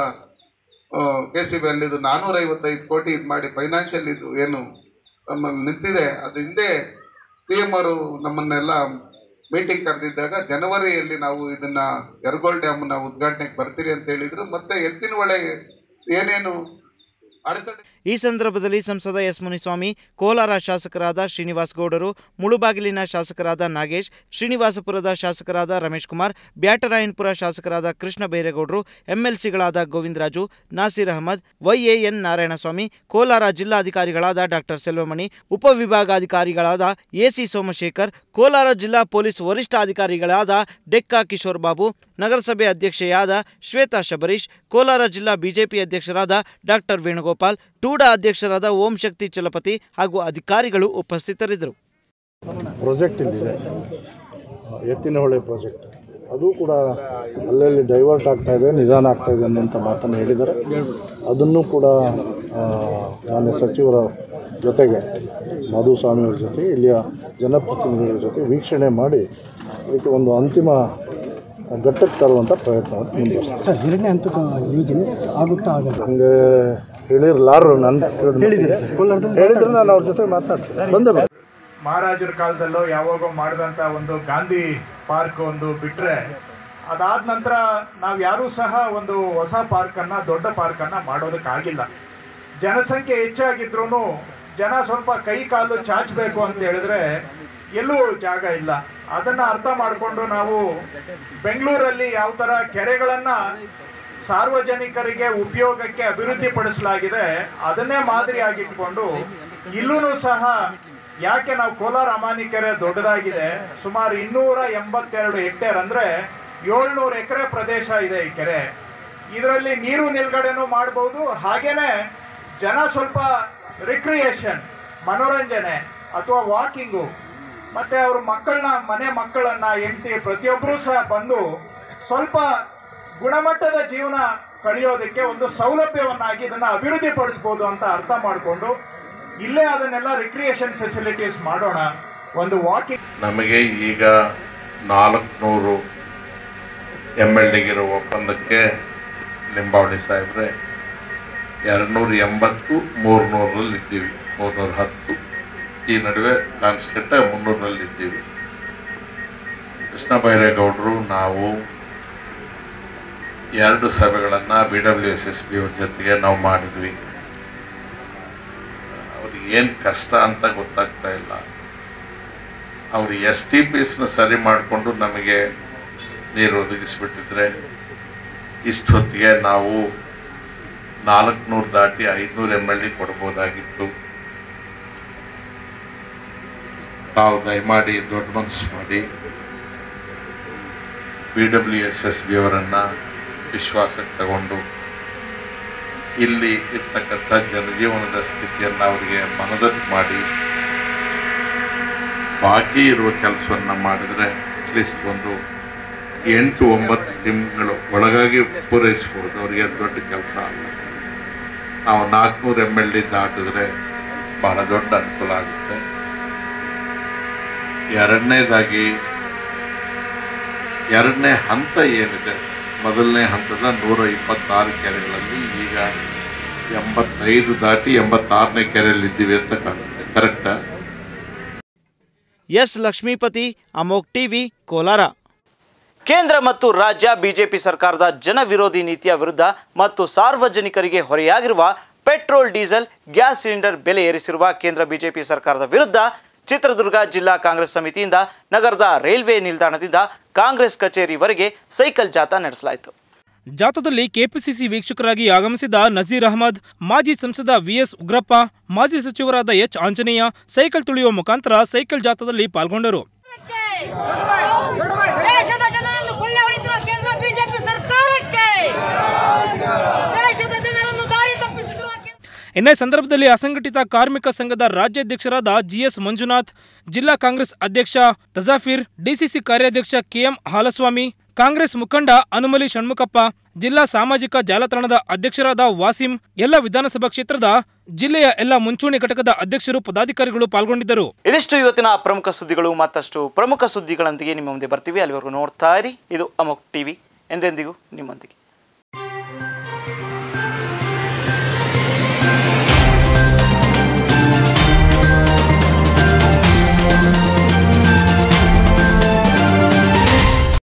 ಕೆ ಸಿ ಬಿ ಅಲ್ಲಿ ಇದು ನಾನೂರ ಐವತ್ತೈದು ಕೋಟಿ ಇದು ಮಾಡಿ ಫೈನಾನ್ಷಿಯಲ್ ಇದು ಏನು ನಮ್ಮಲ್ಲಿ ನಿಂತಿದೆ ಅದು ಹಿಂದೆ ಸಿ ಎಂ ಅವರು ನಮ್ಮನ್ನೆಲ್ಲ ಮೀಟಿಂಗ್ ಕರೆದಿದ್ದಾಗ ಜನವರಿಯಲ್ಲಿ ನಾವು ಇದನ್ನ ಯರಗೋಳ್ ಡ್ಯಾಮ್ ನಾವು ಉದ್ಘಾಟನೆಗೆ ಬರ್ತೀರಿ ಅಂತ ಹೇಳಿದ್ರು ಮತ್ತೆ ಎತ್ತಿನ ಹೊಳೆ ಏನೇನು ಅಡೆತಡೆ ಈ ಸಂದರ್ಭದಲ್ಲಿ ಸಂಸದ ಎಸ್ ಮುನಿಸ್ವಾಮಿ ಕೋಲಾರ ಶಾಸಕರಾದ ಶ್ರೀನಿವಾಸ್ ಗೌಡರು ಮುಳುಬಾಗಿಲಿನ ಶಾಸಕರಾದ ನಾಗೇಶ್ ಶ್ರೀನಿವಾಸಪುರದ ಶಾಸಕರಾದ ರಮೇಶ್ ಕುಮಾರ್ ಬ್ಯಾಟರಾಯನ್ಪುರ ಶಾಸಕರಾದ ಕೃಷ್ಣ ಬೈರೇಗೌಡರು ಎಂಎಲ್ಸಿಗಳಾದ ಗೋವಿಂದರಾಜು ನಾಸೀರ್ ಅಹಮದ್ ವೈಎಎನ್ ನಾರಾಯಣಸ್ವಾಮಿ ಕೋಲಾರ ಜಿಲ್ಲಾಧಿಕಾರಿಗಳಾದ ಡಾಕ್ಟರ್ ಸೆಲ್ವಮಣಿ ಉಪವಿಭಾಗಾಧಿಕಾರಿಗಳಾದ ಎಸಿ ಸೋಮಶೇಖರ್ ಕೋಲಾರ ಜಿಲ್ಲಾ ಪೊಲೀಸ್ ವರಿಷ್ಠಾಧಿಕಾರಿಗಳಾದ ಡೆಕ್ಕಾ ಕಿಶೋರ್ ಬಾಬು ನಗರಸಭೆ ಅಧ್ಯಕ್ಷೆಯಾದ ಶ್ವೇತಾ ಶಬರೀಶ್ ಕೋಲಾರ ಜಿಲ್ಲಾ ಬಿಜೆಪಿ ಅಧ್ಯಕ್ಷರಾದ ಡಾಕ್ಟರ್ ವೇಣುಗೋಪಾಲ್ ಟೂಡಾ ಅಧ್ಯಕ್ಷರಾದ ಓಂ ಶಕ್ತಿ ಚಲಪತಿ ಹಾಗೂ ಅಧಿಕಾರಿಗಳು ಉಪಸ್ಥಿತರಿದ್ದರು ಪ್ರಾಜೆಕ್ಟ್ ಇಲ್ಲಿದೆ ಎತ್ತಿನಹೊಳೆ ಪ್ರಾಜೆಕ್ಟ್ ಅದು ಕೂಡ ಅಲ್ಲಲ್ಲಿ ಡೈವರ್ಟ್ ಆಗ್ತಾ ಇದೆ ನಿಧಾನ ಆಗ್ತಾ ಇದೆ ಅನ್ನೋಂಥ ಮಾತನ್ನು ಹೇಳಿದ್ದಾರೆ ಅದನ್ನು ಕೂಡ ಆ, ಮಾನ್ಯ ಸಚಿವರ ಜೊತೆಗೆ ಮಾಧುಸ್ವಾಮಿಯವ್ರ ಜೊತೆ ಇಲ್ಲಿಯ ಜನಪ್ರತಿನಿಧಿಗಳ ಜೊತೆ ವೀಕ್ಷಣೆ ಮಾಡಿ ಇದಕ್ಕೆ ಒಂದು ಅಂತಿಮ ಘಟ್ಟಕ್ಕೆ ತರುವಂಥ ಪ್ರಯತ್ನವನ್ನು ಮುಂದುವರಿಸ್ತಾರೆ ಸರ್ ಎರಡನೇ ಹಂತದ ಯೋಜನೆ ಆಗುತ್ತಾ ಆಗಲ್ಲ ಹಂಗೆ ಹೇಳಿರ್ಲಾರು ನನ್ನ ಹೇಳಿದ್ದೀರಾ ಸರ್? ಕೋಲಾರದಲ್ಲಿ ಹೇಳಿದ್ರೆ ನಾನು ಅವ್ರ ಜೊತೆ ಮಾತಾಡ್ತೀನಿ ಬಂದೆ ಬರ್ತೀನಿ. ಮಹಾರಾಜರ ಕಾಲದಲ್ಲೋ ಯಾವಾಗೋ ಮಾಡಿದಂಥ ಒಂದು ಗಾಂಧಿ ಪಾರ್ಕ್ ಒಂದು ಬಿಟ್ರೆ ಅದಾದ ನಂತರ ನಾವು ಯಾರೂ ಸಹ ಒಂದು ಹೊಸ ಪಾರ್ಕನ್ನು ದೊಡ್ಡ ಪಾರ್ಕನ್ನು ಮಾಡೋದಕ್ಕಾಗಿಲ್ಲ ಜನಸಂಖ್ಯೆ ಹೆಚ್ಚಾಗಿದ್ರೂ ಜನ ಸ್ವಲ್ಪ ಕೈ ಕಾಲು ಚಾಚಬೇಕು ಅಂತ ಹೇಳಿದ್ರೆ ಎಲ್ಲೂ ಜಾಗ ಇಲ್ಲ ಅದನ್ನ ಅರ್ಥ ಮಾಡಿಕೊಂಡು ನಾವು ಬೆಂಗಳೂರಲ್ಲಿ ಯಾವ ತರ ಕೆರೆಗಳನ್ನ ಸಾರ್ವಜನಿಕರಿಗೆ ಉಪಯೋಗಕ್ಕೆ ಅಭಿವೃದ್ಧಿ ಪಡಿಸಲಾಗಿದೆ ಅದನ್ನೇ ಮಾದರಿಯಾಗಿಟ್ಕೊಂಡು ಇಲ್ಲೂ ಸಹ ಯಾಕೆ ನಾವು ಕೋಲಾರ ಅಮಾನಿ ಕೆರೆ ದೊಡ್ಡದಾಗಿದೆ ಸುಮಾರು ಇನ್ನೂರ ಎಂಬತ್ತೆರಡು ಹೆಕ್ಟೇರ್ ಅಂದ್ರೆ ಏಳ್ನೂರು ಎಕರೆ ಪ್ರದೇಶ ಇದೆ ಈ ಕೆರೆ ಇದರಲ್ಲಿ ನೀರು ನಿಲ್ಗಡೆನೂ ಮಾಡಬಹುದು ಹಾಗೇನೆ ಜನ ಸ್ವಲ್ಪ ರಿಕ್ರಿಯೇಷನ್ ಮನೋರಂಜನೆ ಅಥವಾ ವಾಕಿಂಗು ಮತ್ತೆ ಅವ್ರ ಮಕ್ಕಳನ್ನ ಮನೆ ಮಕ್ಕಳನ್ನ ಹೆಂಡತಿ ಪ್ರತಿಯೊಬ್ಬರೂ ಸಹ ಬಂದು ಸ್ವಲ್ಪ ಗುಣಮಟ್ಟದ ಜೀವನ ಕಳೆಯೋದಕ್ಕೆ ಒಂದು ಸೌಲಭ್ಯವನ್ನಾಗಿ ಇದನ್ನ ಅಭಿವೃದ್ಧಿ ಪಡಿಸ್ಬೋದು ಅಂತ ಅರ್ಥ ಮಾಡಿಕೊಂಡು ಇಲ್ಲೇ ಅದನ್ನೆಲ್ಲ ರಿಕ್ರಿಯೇಷನ್ ಫೆಸಿಲಿಟೀಸ್ ಮಾಡೋಣ ಒಂದು ವಾಕಿಂಗ್ ನಮಗೆ ಈಗ ನಾಲ್ಕುನೂರು ಎಮ್ ಎಲ್ ಡಿಗಿರೋ ಒಪ್ಪಂದಕ್ಕೆ ಲಿಂಬಾವಳಿ ಸಾಹೇಬ್ರೆ ಎರಡುನೂರ ಎಂಬತ್ತು ಮೂರ್ನೂರಲ್ಲಿ ಇದ್ದೀವಿ ಮೂರ್ನೂರ ಹತ್ತು ಈ ನಡುವೆ ಲಾನ್ಸ್ಕೆಟ್ಟ ಮುನ್ನೂರಲ್ಲಿ ಇದ್ದೀವಿ ಕೃಷ್ಣ ಬೈರೇಗೌಡರು ನಾವು ಎರಡು ಸಭೆಗಳನ್ನು B W S S B ಅವ್ರ ಜೊತೆಗೆ ನಾವು ಮಾಡಿದ್ವಿ ಅವ್ರಿಗೆ ಏನು ಕಷ್ಟ ಅಂತ ಗೊತ್ತಾಗ್ತಾ ಇಲ್ಲ ಅವರು ಎಸ್ ಟಿ ಪಿಸ್ನ ಸರಿ ಮಾಡಿಕೊಂಡು ನಮಗೆ ನೀರು ಒದಗಿಸ್ಬಿಟ್ಟಿದ್ರೆ ಇಷ್ಟೊತ್ತಿಗೆ ನಾವು ನಾಲ್ಕುನೂರು ದಾಟಿ ಐದುನೂರು ಎಮ್ ಎಲ್ ಡಿ ಕೊಡ್ಬೋದಾಗಿತ್ತು ತಾವು ದಯಮಾಡಿ ದೊಡ್ಡ ಮನಸ್ಸು ಮಾಡಿ B W S S B ಅವರನ್ನು ವಿಶ್ವಾಸಕ್ಕೆ ತಗೊಂಡು ಇಲ್ಲಿ ಇರ್ತಕ್ಕಂಥ ಜನಜೀವನದ ಸ್ಥಿತಿಯನ್ನು ಅವರಿಗೆ ಮನದಟ್ಟು ಮಾಡಿ ಬಾಕಿ ಇರುವ ಕೆಲಸವನ್ನು ಮಾಡಿದರೆ ಅಟ್ಲೀಸ್ಟ್ ಒಂದು ಎಂಟು ಒಂಬತ್ತು ತಿಂಗಳು ಒಳಗಾಗಿ ಪೂರೈಸ್ಬೋದು ಅವರಿಗೆ ದೊಡ್ಡ ಕೆಲಸ ಅಲ್ಲ ನಾವು ನಾಲ್ಕುನೂರು ಎಮ್ ಎಲ್ ಡಿ ದಾಟಿದ್ರೆ ಬಹಳ ದೊಡ್ಡ ಅನುಕೂಲ ಆಗುತ್ತೆ ಎರಡನೇದಾಗಿ ಎರಡನೇ ಹಂತ ಏನಿದೆ ಮೊದಲನೇ ಹಂತದ ನೂರ ಇಪ್ಪತ್ತಾರು ಕೆರೆಗಳಲ್ಲಿ ಈಗ ಎಂಬತ್ತೈದು ದಾಟಿ ಎಂಬತ್ತಾರನೇ ಕೆರೆಯಲ್ಲಿ ಇದ್ದೀವಿ ಅಂತ ಕಾಣುತ್ತೆ ಕರೆಕ್ಟಾ ಎಸ್ ಲಕ್ಷ್ಮೀಪತಿ ಅಮೋಕ್ ಟಿವಿ ಕೋಲಾರ ಕೇಂದ್ರ ಮತ್ತು ರಾಜ್ಯ ಬಿಜೆಪಿ ಸರ್ಕಾರದ ಜನ ವಿರೋಧಿ ನೀತಿಯ ವಿರುದ್ಧ ಮತ್ತು ಸಾರ್ವಜನಿಕರಿಗೆ ಹೊರೆಯಾಗಿರುವ ಪೆಟ್ರೋಲ್ ಡೀಸೆಲ್ ಗ್ಯಾಸ್ ಸಿಲಿಂಡರ್ ಬೆಲೆ ಏರಿಸಿರುವ ಕೇಂದ್ರ ಬಿಜೆಪಿ ಸರ್ಕಾರದ ವಿರುದ್ಧ ಚಿತ್ರದುರ್ಗ ಜಿಲ್ಲಾ ಕಾಂಗ್ರೆಸ್ ಸಮಿತಿಯಿಂದ ನಗರದ ರೈಲ್ವೆ ನಿಲ್ದಾಣದಿಂದ ಕಾಂಗ್ರೆಸ್ ಕಚೇರಿವರೆಗೆ ಸೈಕಲ್ ಜಾಥಾ ನಡೆಸಲಾಯಿತು ಜಾಥಾದಲ್ಲಿ ಕೆಪಿಸಿಸಿ ವೀಕ್ಷಕರಾಗಿ ಆಗಮಿಸಿದ ನಜೀರ್ ಅಹಮದ್ ಮಾಜಿ ಸಂಸದ ವಿಎಸ್ ಉಗ್ರಪ್ಪ ಮಾಜಿ ಸಚಿವರಾದ ಎಚ್ ಆಂಜನೇಯ ಸೈಕಲ್ ತುಳಿಯುವ ಮುಖಾಂತರ ಸೈಕಲ್ ಜಾಥಾದಲ್ಲಿ ಪಾಲ್ಗೊಂಡರು ದೇಶದ ಜನರನ್ನು ಕೊಳ್ಳೆ ಹೊಡಿತಿರುವ ಕೇಂದ್ರ ಬಿಜೆಪಿ ಸರ್ಕಾರಕ್ಕೆ ದೇಶದ ಜನರನ್ನು ದಾರಿ ತಪ್ಪಿಸಿರುವ ಇನ್ನು ಈ ಸಂದರ್ಭದಲ್ಲಿ ಅಸಂಘಟಿತ ಕಾರ್ಮಿಕ ಸಂಘದ ರಾಜ್ಯಾಧ್ಯಕ್ಷರಾದ ಜಿಎಸ್ ಮಂಜುನಾಥ್ ಜಿಲ್ಲಾ ಕಾಂಗ್ರೆಸ್ ಅಧ್ಯಕ್ಷ ತಜಾಫಿರ್ ಡಿಸಿಸಿ ಕಾರ್ಯಾಧ್ಯಕ್ಷ ಕೆಎಂ ಹಾಲಸ್ವಾಮಿ ಕಾಂಗ್ರೆಸ್ ಮುಖಂಡ ಅನುಮಲಿ ಷಣ್ಮುಖಪ್ಪ ಜಿಲ್ಲಾ ಸಾಮಾಜಿಕ ಜಾಲತಾಣದ ಅಧ್ಯಕ್ಷರಾದ ವಾಸಿಂ ಎಲ್ಲ ವಿಧಾನಸಭಾ ಕ್ಷೇತ್ರದ ಜಿಲ್ಲೆಯ ಎಲ್ಲ ಮುಂಚೂಣಿ ಘಟಕದ ಅಧ್ಯಕ್ಷರು ಪದಾಧಿಕಾರಿಗಳು ಪಾಲ್ಗೊಂಡಿದ್ದರು ಇದಿಷ್ಟು ಇವತ್ತಿನ ಪ್ರಮುಖ ಸುದ್ದಿಗಳು ಮತ್ತಷ್ಟು ಪ್ರಮುಖ ಸುದ್ದಿಗಳೊಂದಿಗೆ ನಿಮ್ಮ ಮುಂದೆ ಬರ್ತೀವಿ ಅಲ್ಲಿವರೆಗೂ ನೋಡ್ತಾ ಇರಿ ಇದು ಅಮೋಕ್ ಟಿವಿ ಎಂದೆಂದಿಗೂ ನಿಮ್ಮೊಂದಿಗೆ